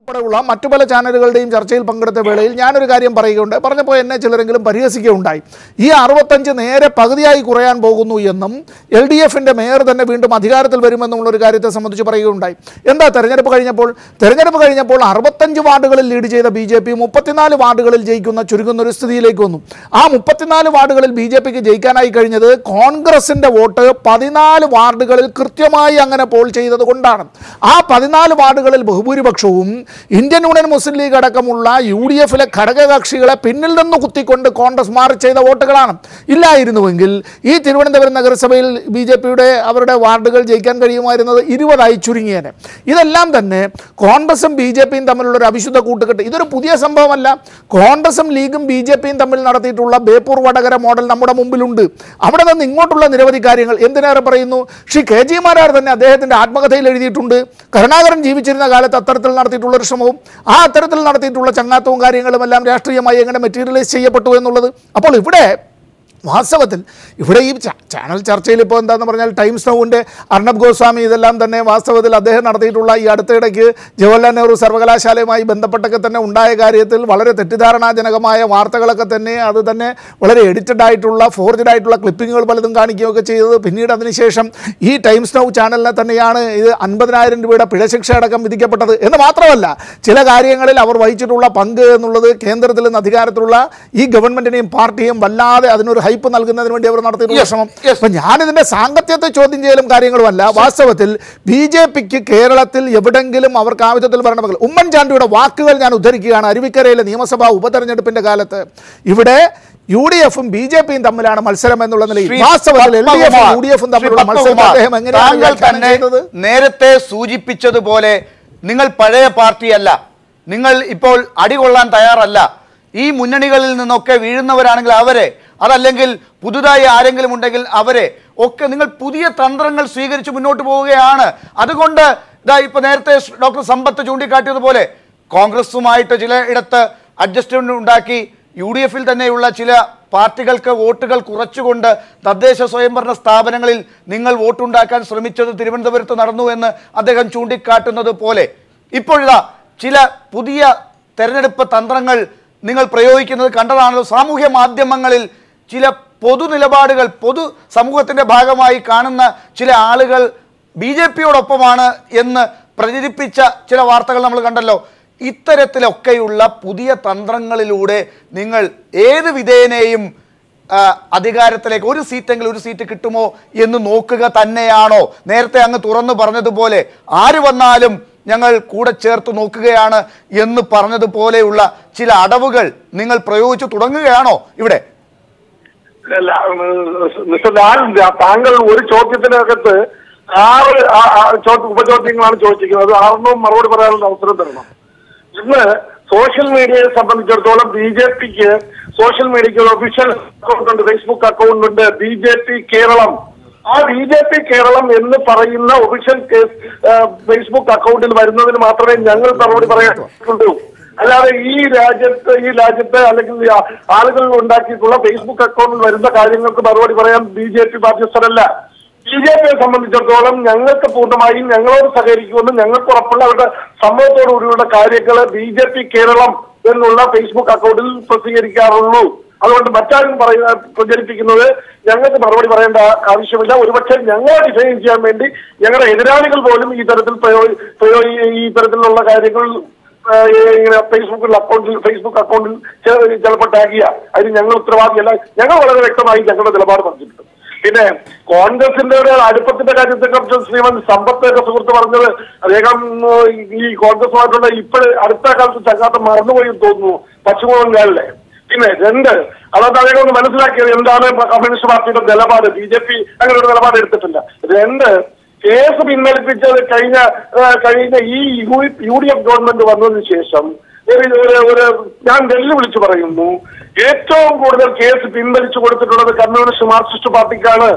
ഉൾപ്പെടെയുള്ള മറ്റു പല ചാനലുകളുടെയും ചർച്ചയിൽ പങ്കെടുത്ത വേളയിൽ ഞാനൊരു കാര്യം പറയുകയുണ്ട് പറഞ്ഞപ്പോൾ എന്നെ ചിലരെങ്കിലും പരിഹസിക്കുകയുണ്ടായി ഈ അറുപത്തഞ്ച് നേരെ പകുതിയായി കുറയാൻ പോകുന്നു എന്നും എൽ ഡി എഫിൻ്റെ മേയർ തന്നെ വീണ്ടും അധികാരത്തിൽ വരുമെന്നുള്ള ഒരു കാര്യത്തെ സംബന്ധിച്ച് പറയുകയുണ്ടായി എന്താ തെരഞ്ഞെടുപ്പ് കഴിഞ്ഞപ്പോൾ തെരഞ്ഞെടുപ്പ് കഴിഞ്ഞപ്പോൾ അറുപത്തഞ്ച് വാർഡുകളിൽ ലീഡ് ചെയ്ത ബി ജെ പി മുപ്പത്തിനാല് വാർഡുകളിൽ ജയിക്കുന്ന ചുരുങ്ങുന്ന ഒരു സ്ഥിതിയിലേക്ക് വന്നു ആ മുപ്പത്തിനാല് വാർഡുകളിൽ ബി ജെ പിക്ക് ജയിക്കാനായി കഴിഞ്ഞത് കോൺഗ്രസിൻ്റെ വോട്ട് പതിനാല് വാർഡുകളിൽ കൃത്യമായി അങ്ങനെ പോൾ ചെയ്തത് കൊണ്ടാണ് ആ പതിനാല് വാർഡുകളിൽ ബഹുഭൂരിപക്ഷവും ഇന്ത്യൻ യൂണിയൻ മുസ്ലിം ലീഗ് അടക്കമുള്ള യു ഡി എഫിലെ ഘടകകക്ഷികളെ പിന്നിൽ നിന്ന് കുത്തിക്കൊണ്ട് കോൺഗ്രസ് മാറി ചെയ്ത വോട്ടുകളാണ് ഇല്ലായിരുന്നുവെങ്കിൽ ഈ തിരുവനന്തപുരം നഗരസഭയിൽ ബി ജെ പിയുടെ അവരുടെ വാർഡുകൾ ജയിക്കാൻ കഴിയുമായിരുന്നത് ഇരുപതായി ചുരുങ്ങിയേനെ ഇതെല്ലാം തന്നെ കോൺഗ്രസും ബി ജെ പിയും തമ്മിലുള്ള ഒരു അവിശുദ്ധ കൂട്ടുകെട്ട് ഇതൊരു പുതിയ സംഭവമല്ല കോൺഗ്രസും ലീഗും ബി ജെ പിയും തമ്മിൽ നടത്തിയിട്ടുള്ള ബേപ്പൂർ വടകര മോഡൽ നമ്മുടെ മുമ്പിലുണ്ട് അവിടെ നിന്ന് ഇങ്ങോട്ടുള്ള നിരവധി കാര്യങ്ങൾ എന്തിനേറെ പറയുന്നു ശ്രീ കെ ജി മാരാർ തന്നെ അദ്ദേഹത്തിൻ്റെ ആത്മകഥയിൽ എഴുതിയിട്ടുണ്ട് കരുണാകരൻ ജീവിച്ചിരുന്ന കാലത്ത് അത്തരത്തിൽ നടത്തിയിട്ടുള്ള ഒരു ശ്രമവും ആ അത്തരത്തിൽ നടത്തിയിട്ടുള്ള ചങ്ങാത്തവും കാര്യങ്ങളും എല്ലാം രാഷ്ട്രീയമായി എങ്ങനെ മെറ്റീരിയലൈസ് ചെയ്യപ്പെട്ടു എന്നുള്ളത് അപ്പോൾ ഇവിടെ വാസ്തവത്തിൽ ഇവിടെ ഈ ചാ- ചാനൽ ചർച്ചയിൽ ഇപ്പോൾ എന്താണെന്ന് പറഞ്ഞാൽ ടൈംസ് നൗവിൻ്റെ അർണബ് ഗോസ്വാമി ഇതെല്ലാം തന്നെ വാസ്തവത്തിൽ അദ്ദേഹം നടത്തിയിട്ടുള്ള ഈ അടുത്തിടയ്ക്ക് ജവഹർലാൽ നെഹ്റു സർവകലാശാലയുമായി ബന്ധപ്പെട്ടൊക്കെ തന്നെ ഉണ്ടായ കാര്യത്തിൽ വളരെ തെറ്റിദ്ധാരണാജനകമായ വാർത്തകളൊക്കെ തന്നെ അത് തന്നെ വളരെ എഡിറ്റഡ് ആയിട്ടുള്ള ഫോർജഡ് ആയിട്ടുള്ള ക്ലിപ്പിങ്ങുകൾ പലതും കാണിക്കുകയൊക്കെ ചെയ്തത് പിന്നീട് അതിനുശേഷം ഈ ടൈംസ് നൗ ചാനലിനെ തന്നെയാണ് ഇത് അൻപതിനായിരം രൂപയുടെ പിഴശിക്ഷ അടക്കം വിധിക്കപ്പെട്ടത് എന്ന് മാത്രമല്ല ചില കാര്യങ്ങളിൽ അവർ വഹിച്ചിട്ടുള്ള പങ്ക് എന്നുള്ളത് കേന്ദ്രത്തിൽ നിന്ന് അധികാരത്തിലുള്ള ഈ ഗവൺമെന്റിനെയും പാർട്ടിയും വല്ലാതെ അതിനൊരു ഹൈപ്പ് നൽകുന്നതിന് വേണ്ടി അവർ നടത്തിയിട്ടുള്ള Yes, ശ്രമം yes. അപ്പൊ ഞാനിതിന്റെ സാങ്കത്യത്തെ ചോദ്യം ചെയ്യലും കാര്യങ്ങളുമല്ല വാസ്തവത്തിൽ ബി ജെ പിക്ക് കേരളത്തിൽ എവിടെങ്കിലും അവർക്ക് ആവശ്യത്തിൽ വരണമെങ്കിൽ ഉമ്മൻചാണ്ടിയുടെ വാക്കുകൾ ഞാൻ ഉദ്ധരിക്കുകയാണ് അരുവിക്കരയിലെ നിയമസഭാ ഉപതെരഞ്ഞെടുപ്പിന്റെ കാലത്ത് ഇവിടെ യു ഡി എഫും ബി ജെ പിയും തമ്മിലാണ് മത്സരം എന്നുള്ള നിലയിൽ ശ്രീ വാസ്തവത്തിൽ എൽ ഡി എഫും പത്മകുമാർ, യു ഡി എഫും ശ്രീ തമ്മിലുള്ള മത്സരം പത്മകുമാർ, അദ്ദേഹം എങ്ങനെയാണ് താങ്കൾ വ്യാഖ്യാനം തന്നെ ചെയ്തത് നേരത്തെ സൂചിപ്പിച്ചതുപോലെ നിങ്ങൾ പഴയ പാർട്ടിയല്ല നിങ്ങൾ ഇപ്പോൾ അടികൊള്ളാൻ തയ്യാറല്ല ഈ മുന്നണികളിൽ നിന്നൊക്കെ വീഴുന്നവരാണെങ്കിൽ അവരെ അതല്ലെങ്കിൽ പുതുതായി ആരെങ്കിലും ഉണ്ടെങ്കിൽ അവരെ ഒക്കെ നിങ്ങൾ പുതിയ തന്ത്രങ്ങൾ സ്വീകരിച്ച് മുന്നോട്ട് പോവുകയാണ് അതുകൊണ്ട് ഇതാ ഇപ്പൊ നേരത്തെ ഡോക്ടർ സമ്പത്ത് ചൂണ്ടിക്കാട്ടിയതുപോലെ കോൺഗ്രസുമായിട്ട് ചില ഇടത്ത് അഡ്ജസ്റ്റ്മെന്റ് ഉണ്ടാക്കി യു ഡി എഫിൽ തന്നെയുള്ള ചില പാർട്ടികൾക്ക് വോട്ടുകൾ കുറച്ചുകൊണ്ട് തദ്ദേശ സ്വയംഭരണ സ്ഥാപനങ്ങളിൽ നിങ്ങൾ വോട്ടുണ്ടാക്കാൻ ശ്രമിച്ചത് തിരുവനന്തപുരത്ത് നടന്നു എന്ന് അദ്ദേഹം ചൂണ്ടിക്കാട്ടുന്നത് പോലെ ഇപ്പോഴിതാ ചില പുതിയ തെരഞ്ഞെടുപ്പ് തന്ത്രങ്ങൾ നിങ്ങൾ പ്രയോഗിക്കുന്നത് കണ്ടതാണല്ലോ സാമൂഹ്യ മാധ്യമങ്ങളിൽ ചില പൊതു നിലപാടുകൾ പൊതു സമൂഹത്തിന്റെ ഭാഗമായി കാണുന്ന ചില ആളുകൾ ബി ജെ പിയോടൊപ്പമാണ് എന്ന് പ്രചരിപ്പിച്ച ചില വാർത്തകൾ നമ്മൾ കണ്ടല്ലോ ഇത്തരത്തിലൊക്കെയുള്ള പുതിയ തന്ത്രങ്ങളിലൂടെ നിങ്ങൾ ഏത് വിധേനയും ആ, അധികാരത്തിലേക്ക് ഒരു സീറ്റെങ്കിലും ഒരു സീറ്റ് കിട്ടുമോ എന്ന് നോക്കുക തന്നെയാണോ നേരത്തെ അങ്ങ് തുറന്നു പറഞ്ഞതുപോലെ ആര് വന്നാലും ഞങ്ങൾ കൂടെ ചേർത്ത് നോക്കുകയാണ് എന്ന് പറഞ്ഞതുപോലെയുള്ള ചില അടവുകൾ നിങ്ങൾ പ്രയോഗിച്ചു തുടങ്ങുകയാണോ ഇവിടെ ല- മിസ്റ്റർ ലാൽ താങ്കൾ ഒരു ചോദ്യത്തിനകത്ത് ആറ് ആ- ആ ചോദ്യ- ഉപചോദ്യങ്ങളാണ് ചോദിച്ചിരിക്കുന്നത് ആറിനും മറുപടി പറയാനുള്ള അവസരം തരണം ഇന്ന് സോഷ്യൽ മീഡിയയെ സംബന്ധിച്ചിടത്തോളം ബി ജെ പിക്ക് സോഷ്യൽ മീഡിയക്ക് ഒരു ഒഫീഷ്യൽ അക്കൗണ്ട് ഉണ്ട് ഫേസ്ബുക്ക് അക്കൗണ്ട് ഉണ്ട് ബി ജെ പി കേരളം ആ ബി ജെ പി കേരളം എന്ന് പറയുന്ന ഒഫീഷ്യൽ കേസ് ഫേസ്ബുക്ക് അക്കൗണ്ടിൽ വരുന്നതിന് മാത്രമേ ഞങ്ങൾ മറുപടി പറയാനുള്ളൂ അല്ലാതെ ഈ രാജ്യത്ത് ഈ രാജ്യത്ത് അല്ലെങ്കിൽ ഈ ആ- ആളുകൾ ഉണ്ടാക്കിയിട്ടുള്ള ഫേസ്ബുക്ക് അക്കൗണ്ടിൽ വരുന്ന കാര്യങ്ങൾക്ക് മറുപടി പറയാൻ ബി ജെ പി ബാധ്യസ്ഥരല്ല ബി ജെ പിയെ സംബന്ധിച്ചിടത്തോളം ഞങ്ങൾക്ക് പൂർണ്ണമായും ഞങ്ങളോട് സഹകരിക്കുമെന്ന് ഞങ്ങൾക്ക് ഉറപ്പുള്ള അവരുടെ സംഭവത്തോടുകൂടിയുള്ള കാര്യങ്ങൾ ബി ജെ പി കേരളം എന്നുള്ള ഫേസ്ബുക്ക് അക്കൗണ്ടിൽ പ്രസിദ്ധീകരിക്കാറുള്ളൂ അതുകൊണ്ട് മറ്റാരും പറയുന്ന പ്രചരിപ്പിക്കുന്നത് ഞങ്ങൾക്ക് മറുപടി പറയേണ്ട ആവശ്യമില്ല ഒരുപക്ഷെ ഞങ്ങളെ ഡിഫൈൻ ചെയ്യാൻ വേണ്ടി ഞങ്ങളുടെ എതിരാളികൾ പോലും ഈ തരത്തിൽ പ്രയോഗി പ്രയോഗി ഈ തരത്തിലുള്ള കാര്യങ്ങൾ ആ, ഇങ്ങനെ ഫേസ്ബുക്കിൽ അക്കൗണ്ടിൽ ഫേസ്ബുക്ക് അക്കൗണ്ടിൽ ചെ- ചിലപ്പോൾ ടാഗ് ചെയ്യുക അതിന് ഞങ്ങൾ ഉത്തരവാദിയല്ല ഞങ്ങൾ വളരെ വ്യക്തമായി ഞങ്ങളുടെ നിലപാട് പറഞ്ഞിട്ടുണ്ട് പിന്നെ കോൺഗ്രസിന്റെ ഒരു അടുപ്പത്തിന്റെ കാര്യത്തെ കുറിച്ച് ശ്രീമൻ സമ്പത്ത് ഒക്കെ സുഹൃത്ത് പറഞ്ഞത് അദ്ദേഹം ഉം, ഈ കോൺഗ്രസുമായിട്ടുള്ള ഇപ്പോഴ് അടുത്ത കാലത്ത് ചങ്ങാത്തം മറന്നുപോയി എന്ന് തോന്നുന്നു പശ്ചിമ ബംഗാളിലെ പിന്നെ രണ്ട് അതുകൊണ്ട് അദ്ദേഹം ഒന്ന് മനസ്സിലാക്കിയത് എന്താണ് കമ്മ്യൂണിസ്റ്റ് പാർട്ടിയുടെ നിലപാട് ബി ജെ പി അങ്ങനെ ഒരു നിലപാട് എടുത്തിട്ടില്ല രണ്ട് കേസ് പിൻവലിപ്പിച്ചത് കഴിഞ്ഞ ആ, കഴിഞ്ഞ ഈ യു ഡി എഫ് ഗവൺമെന്റ് വന്നതിന് ശേഷം ഒരു ഒരു ഒരു ഞാൻ ഡൽഹി വിളിച്ചു പറയുന്നു ഏറ്റവും കൂടുതൽ കേസ് പിൻവലിച്ചു കൊടുത്തിട്ടുള്ളത് കമ്മ്യൂണിസ്റ്റ് മാർക്സിസ്റ്റ് പാർട്ടിക്കാണ്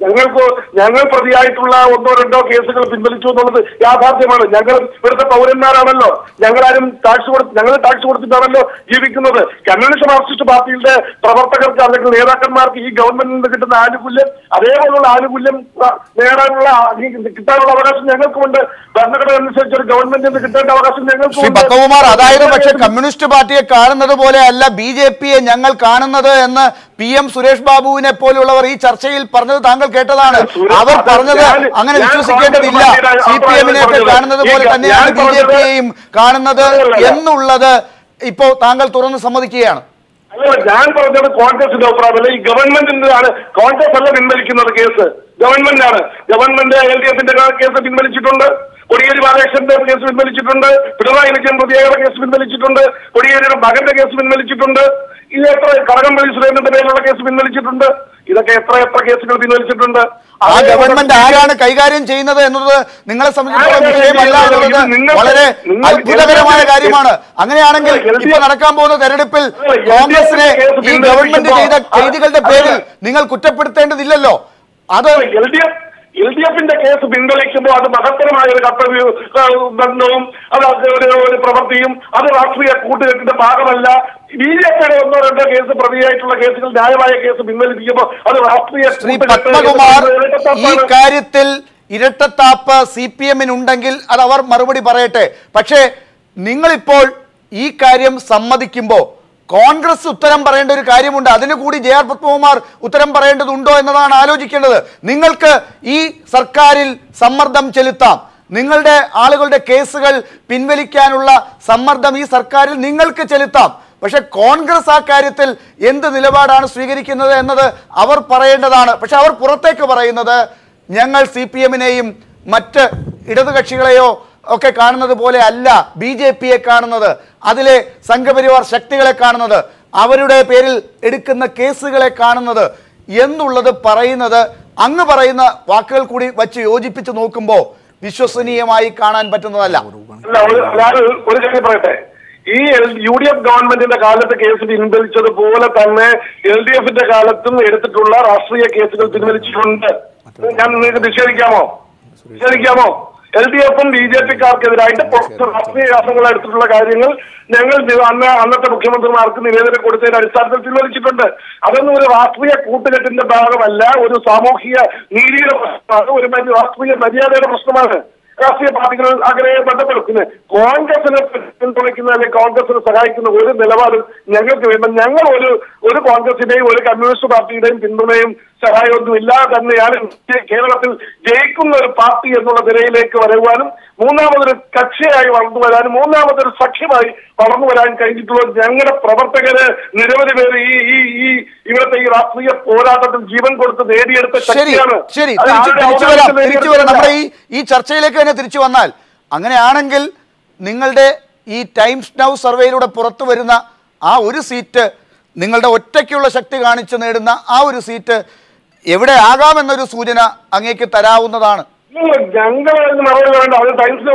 ഞങ്ങൾക്ക് ഞങ്ങൾ പ്രതിയായിട്ടുള്ള ഒന്നോ രണ്ടോ കേസുകൾ പിൻവലിച്ചു എന്നുള്ളത് യാഥാർത്ഥ്യമാണ് ഞങ്ങൾ ഇവിടുത്തെ പൗരന്മാരാണല്ലോ ഞങ്ങളാരും ടാക്സ് കൊടുത്ത് ഞങ്ങൾ ടാക്സ് കൊടുത്തിട്ടാണല്ലോ ജീവിക്കുന്നത് കമ്മ്യൂണിസ്റ്റ് മാർക്സിസ്റ്റ് പാർട്ടിയുടെ പ്രവർത്തകർക്ക് അല്ലെങ്കിൽ നേതാക്കന്മാർക്ക് ഈ ഗവൺമെന്റിൽ നിന്ന് കിട്ടുന്ന ആനുകൂല്യം അതേപോലുള്ള ആനുകൂല്യം ആ, നേടാനുള്ള ആ, ഈ കിട്ടാനുള്ള അവകാശം ഞങ്ങൾക്കുമുണ്ട് ഭരണഘടന അനുസരിച്ച് ഒരു ഗവൺമെന്റിൽ നിന്ന് കിട്ടേണ്ട അവകാശം ശ്രീ ഞങ്ങൾക്കുമുണ്ട് പത്മകുമാർ അതായത് പക്ഷെ കമ്മ്യൂണിസ്റ്റ് പാർട്ടിയെ കാണുന്നത് പോലെ അല്ല ബി ജെ പിയെ ഞങ്ങൾ കാണുന്നത് എന്ന് പി എം സുരേഷ് ബാബുവിനെ പോലുള്ളവർ ഈ ചർച്ചയിൽ പറഞ്ഞത് താങ്കൾ കേട്ടതാണ് സുരേഷ് അവർ ബാബു, പറഞ്ഞത് ഞാൻ- അങ്ങനെ ഞാൻ വിശ്വസിക്കേണ്ടതില്ല കോൺഗ്രസ് സി പി എമ്മിനെ ഒക്കെ പറഞ്ഞത്. കാണുന്നത് പോലെ ഈ- തന്നെയാണ് ഞാൻ ബി ജെ പറഞ്ഞത് പിയെയും കാണുന്നത് അതല്ല. എന്നുള്ളത് ഇപ്പോ താങ്കൾ തുറന്ന് സമ്മതിക്കുകയാണ് അല്ല ഞാൻ പറഞ്ഞത് കോൺഗ്രസിന്റെ അഭിപ്രായമല്ല ഈ ഗവൺമെന്റിന്റെ ആണ് കോൺഗ്രസ് അല്ല പിൻവലിക്കുന്നത് കേസ് ഗവൺമെന്റ് ആണ് ഗവൺമെന്റ് എൽ ഡി എഫിന്റെ കേസ് പിൻവലിച്ചിട്ടുണ്ട് കൊടിയേരി ബാലകൃഷ്ണന്റെ കേസ് പിൻവലിച്ചിട്ടുണ്ട് പിണറായി വിജയൻ പ്രതിയുടെ കേസ് പിൻവലിച്ചിട്ടുണ്ട് കൊടിയേരിയുടെ മകന്റെ കേസ് പിൻവലിച്ചിട്ടുണ്ട് ഇത് എത്ര കടകംപള്ളി സുരേന്ദ്രന്റെ പേരിലുള്ള കേസ് പിൻവലിച്ചിട്ടുണ്ട് ഇതൊക്കെ എത്ര എത്ര കേസുകൾ പിൻവലിച്ചിട്ടുണ്ട് ആ അതേ ഗവൺമെന്റ് ആരാണ് കൈകാര്യം ചെയ്യുന്നത് എന്നത് നിങ്ങളെ സംബന്ധിച്ചിടത്തോളം ആരാണ് വിഷയമല്ല ചെയ്യുന്നത്? എന്നുള്ളത് ഇത് നിങ്ങൾ- വളരെ നിങ്ങൾ അത്ഭുതകരമായ LDF കാര്യമാണ് അങ്ങനെയാണെങ്കിൽ അല്ല, LDF ഇപ്പൊ നടക്കാൻ പോകുന്ന തെരഞ്ഞെടുപ്പിൽ അല്ല, LDF കോൺഗ്രസിനെ കേസ് ഈ പിൻവലിക്കുമ്പോൾ ഗവൺമെന്റ് ചെയ്ത അത് ചെയ്തികളുടെ അതല്ല. പേരിൽ നിങ്ങൾ കുറ്റപ്പെടുത്തേണ്ടതില്ലല്ലോ അത് L D F L D എഫിന്റെ കേസ് പിൻവലിക്കുമ്പോൾ അത് മഹത്തരമായ ഒരു കർത്തവ്യ ആ, ബന്ധവും അത് അത് ഒരു ഒരു പ്രവൃത്തിയും അത് രാഷ്ട്രീയ കൂട്ടുകെട്ടിന്റെ ഭാഗമല്ല ബി ജെ പിയുടെ ഒന്നോ രണ്ടോ കേസ് പ്രതിയായിട്ടുള്ള കേസുകൾ ന്യായമായ കേസ് പിൻവലിപ്പിക്കുമ്പോൾ അത് രാഷ്ട്രീയ ശ്രീ കൂട്ടുകെട്ട് പത്മകുമാർ എന്ന് ഈ ഇരട്ടത്താപ്പാണ്. കാര്യത്തിൽ ഇരട്ടത്താപ്പ് സി പി എമ്മിനുണ്ടെങ്കിൽ അത് അവർ മറുപടി പറയട്ടെ പക്ഷേ നിങ്ങളിപ്പോൾ ഈ കാര്യം സമ്മതിക്കുമ്പോൾ കോൺഗ്രസ് ഉത്തരം പറയേണ്ട ഒരു കാര്യമുണ്ട് അതിന് കൂടി ജെ ആർ പത്മകുമാർ ഉത്തരം പറയേണ്ടതുണ്ടോ എന്നതാണ് ആലോചിക്കേണ്ടത് നിങ്ങൾക്ക് ഈ സർക്കാരിൽ സമ്മർദ്ദം ചെലുത്താം നിങ്ങളുടെ ആളുകളുടെ കേസുകൾ പിൻവലിക്കാനുള്ള സമ്മർദ്ദം ഈ സർക്കാരിൽ നിങ്ങൾക്ക് ചെലുത്താം പക്ഷെ കോൺഗ്രസ് ആ കാര്യത്തിൽ എന്ത് നിലപാടാണ് സ്വീകരിക്കുന്നത് എന്നത് അവർ പറയേണ്ടതാണ് പക്ഷെ അവർ പുറത്തേക്ക് പറയുന്നത് ഞങ്ങൾ സി പി എമ്മിനെയും മറ്റ് ഇടതുകക്ഷികളെയോ ഒക്കെ കാണുന്നത് പോലെ അല്ല ബി ജെ പിയെ കാണുന്നത് അതിലെ സംഘപരിവാർ ശക്തികളെ കാണുന്നത് അവരുടെ പേരിൽ എടുക്കുന്ന കേസുകളെ കാണുന്നത് എന്നുള്ളത് പറയുന്നത് അങ്ങ് പറയുന്ന വാക്കുകൾ കൂടി വച്ച് യോജിപ്പിച്ച് നോക്കുമ്പോൾ വിശ്വസനീയമായി കാണാൻ പറ്റുന്നതല്ല അല്ല ഒരു- ഞാൻ ഒരു കാര്യം പറയട്ടെ ഈ യു ഡി എഫ് ഗവൺമെന്റിന്റെ കാലത്ത് കേസ് പിൻവലിച്ചതുപോലെ തന്നെ എൽ ഡി എഫിന്റെ കാലത്തും എടുത്തിട്ടുള്ള രാഷ്ട്രീയ കേസുകൾ പിൻവലിച്ചിട്ടുണ്ട് ഞാൻ നിങ്ങൾക്ക് നിഷേധിക്കാമോ നിഷേധിക്കാമോ എൽ ഡി എഫും ബി ജെ പിക്കാർക്കെതിരായിട്ട് പുറത്ത് രാഷ്ട്രീയ ശാസ്ത്രങ്ങൾ എടുത്തിട്ടുള്ള കാര്യങ്ങൾ ഞങ്ങൾ ദി- അന്ന് അന്നത്തെ മുഖ്യമന്ത്രിമാർക്ക് നിവേദനം കൊടുത്തതിന്റെ അടിസ്ഥാനത്തിൽ പിൻവലിച്ചിട്ടുണ്ട് അതൊന്നും ഒരു രാഷ്ട്രീയ കൂട്ടുകെട്ടിന്റെ ഭാഗമല്ല ഒരു സാമൂഹിക നീതിയുടെ പ്രശ്നമാണ് ഒരു മര്യ- രാഷ്ട്രീയ മര്യാദയുടെ പ്രശ്നമാണ് രാഷ്ട്രീയ പാർട്ടികൾ അങ്ങനെ ബന്ധപ്പെടുത്തുന്നത് കോൺഗ്രസിനെ പിന്തുണയ്ക്കുന്ന അല്ലെങ്കിൽ കോൺഗ്രസിനെ സഹായിക്കുന്ന ഒരു നിലപാടും ഞങ്ങൾക്ക് വേണ്ട ഞങ്ങൾ ഒരു ഒരു കോൺഗ്രസിന്റെയും ഒരു കമ്മ്യൂണിസ്റ്റ് പാർട്ടിയുടെയും പിന്തുണയും സഹായമൊന്നും ഇല്ലാതെ തന്നെയാണ് ഇന്ത്യ- കേരളത്തിൽ ജയിക്കുന്ന ഒരു പാർട്ടി എന്നുള്ള നിലയിലേക്ക് വരുവാനും മൂന്നാമതൊരു കക്ഷിയായി വളർന്നു വരാനും മൂന്നാമതൊരു സഖ്യമായി വളർന്നു വരാൻ കഴിഞ്ഞിട്ടുള്ള ഞങ്ങളുടെ പ്രവർത്തകര് നിരവധി പേര് ഈ ഈ ഈ ഇവിടുത്തെ ഈ രാഷ്ട്രീയ പോരാട്ടത്തിൽ ജീവൻ കൊടുത്ത് നേടിയെടുത്ത ശരി ശക്തിയാണ് ശരി അത് തിരിച്ചു ആരുടെ തിരിച്ചു വരാം അവകാശത്തിൽ തിരിച്ചു വരാം നേടിയെടുത്തതല്ല. നമ്മുടെ ഈ ഈ ചർച്ചയിലേക്ക് തന്നെ തിരിച്ചു വന്നാൽ അങ്ങനെയാണെങ്കിൽ നിങ്ങളുടെ ഈ ടൈംസ് നൗ സർവേയിലൂടെ പുറത്തു വരുന്ന ആ ഒരു സീറ്റ് നിങ്ങളുടെ ഒറ്റയ്ക്കുള്ള ശക്തി കാണിച്ചു നേടുന്ന ആ ഒരു സീറ്റ് എവിടെ ആകാമെന്നൊരു സൂചന അങ്ങേക്ക് തരാവുന്നതാണ് ഞങ്ങൾ അതിന് മറുപടി വേണ്ട അത് ടൈംസിന്റെ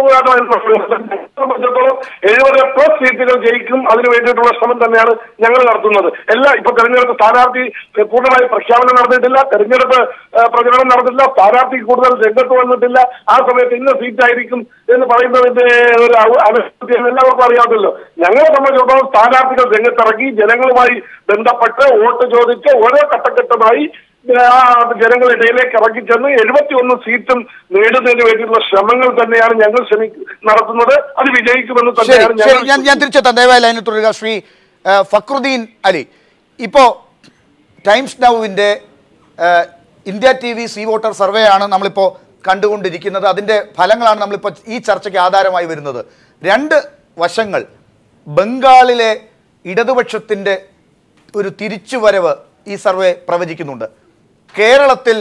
സംബന്ധിച്ചിടത്തോളം എഴുപത് പ്ലസ് സീറ്റുകൾ ജയിക്കും അതിന് വേണ്ടിയിട്ടുള്ള ശ്രമം തന്നെയാണ് ഞങ്ങൾ നടത്തുന്നത് എല്ലാ ഇപ്പൊ തെരഞ്ഞെടുപ്പ് സ്ഥാനാർത്ഥി ഏഹ്, പൂർണ്ണമായി പ്രഖ്യാപനം നടന്നിട്ടില്ല തെരഞ്ഞെടുപ്പ് ഏഹ്, പ്രചരണം നടന്നിട്ടില്ല സ്ഥാനാർത്ഥി കൂടുതൽ രംഗത്ത് വന്നിട്ടില്ല ആ സമയത്ത് ഇന്ന സീറ്റായിരിക്കും എന്ന് പറയുന്നതിന്റെ ഒരു അവ- അനവസ്ഥ എല്ലാവർക്കും അറിയാമല്ലോ ഞങ്ങളെ സംബന്ധിച്ചിടത്തോളം സ്ഥാനാർത്ഥികൾ രംഗത്തിറങ്ങി ജനങ്ങളുമായി ബന്ധപ്പെട്ട് വോട്ട് ചോദിച്ച് ഓരോ ഘട്ടഘട്ടമായി ആ ജനങ്ങളുടെ ഇടയിലേക്ക് ഇറങ്ങിച്ചെന്ന് എഴുപത്തി ഒന്ന് സീറ്റും നേടുന്നതിന് വേണ്ടിയുള്ള ശ്രമങ്ങൾ തന്നെയാണ് ഞങ്ങൾ ശ്രമി നടത്തുന്നത് അത് വിജയിക്കുമെന്ന് ശരി തന്നെയാണ് ശരി ഞാൻ ഞങ്ങൾ ഞാൻ തിരിച്ചെത്താം ദയവായി ലൈനിൽ തുടരുക ശ്രീ ആ, ഫക്രുദ്ദീൻ അലി ഇപ്പോൾ ടൈംസ് നൗവിൻ്റെ India T V C voter survey ആണ് നമ്മളിപ്പോൾ കണ്ടുകൊണ്ടിരിക്കുന്നത് അതിൻ്റെ ഫലങ്ങളാണ് നമ്മളിപ്പോൾ ഈ ചർച്ചയ്ക്ക് ആധാരമായി വരുന്നത് രണ്ട് വശങ്ങൾ ബംഗാളിലെ ഇടതുപക്ഷത്തിൻ്റെ ഒരു തിരിച്ചുവരവ് ഈ സർവേ പ്രവചിക്കുന്നുണ്ട് കേരളത്തിൽ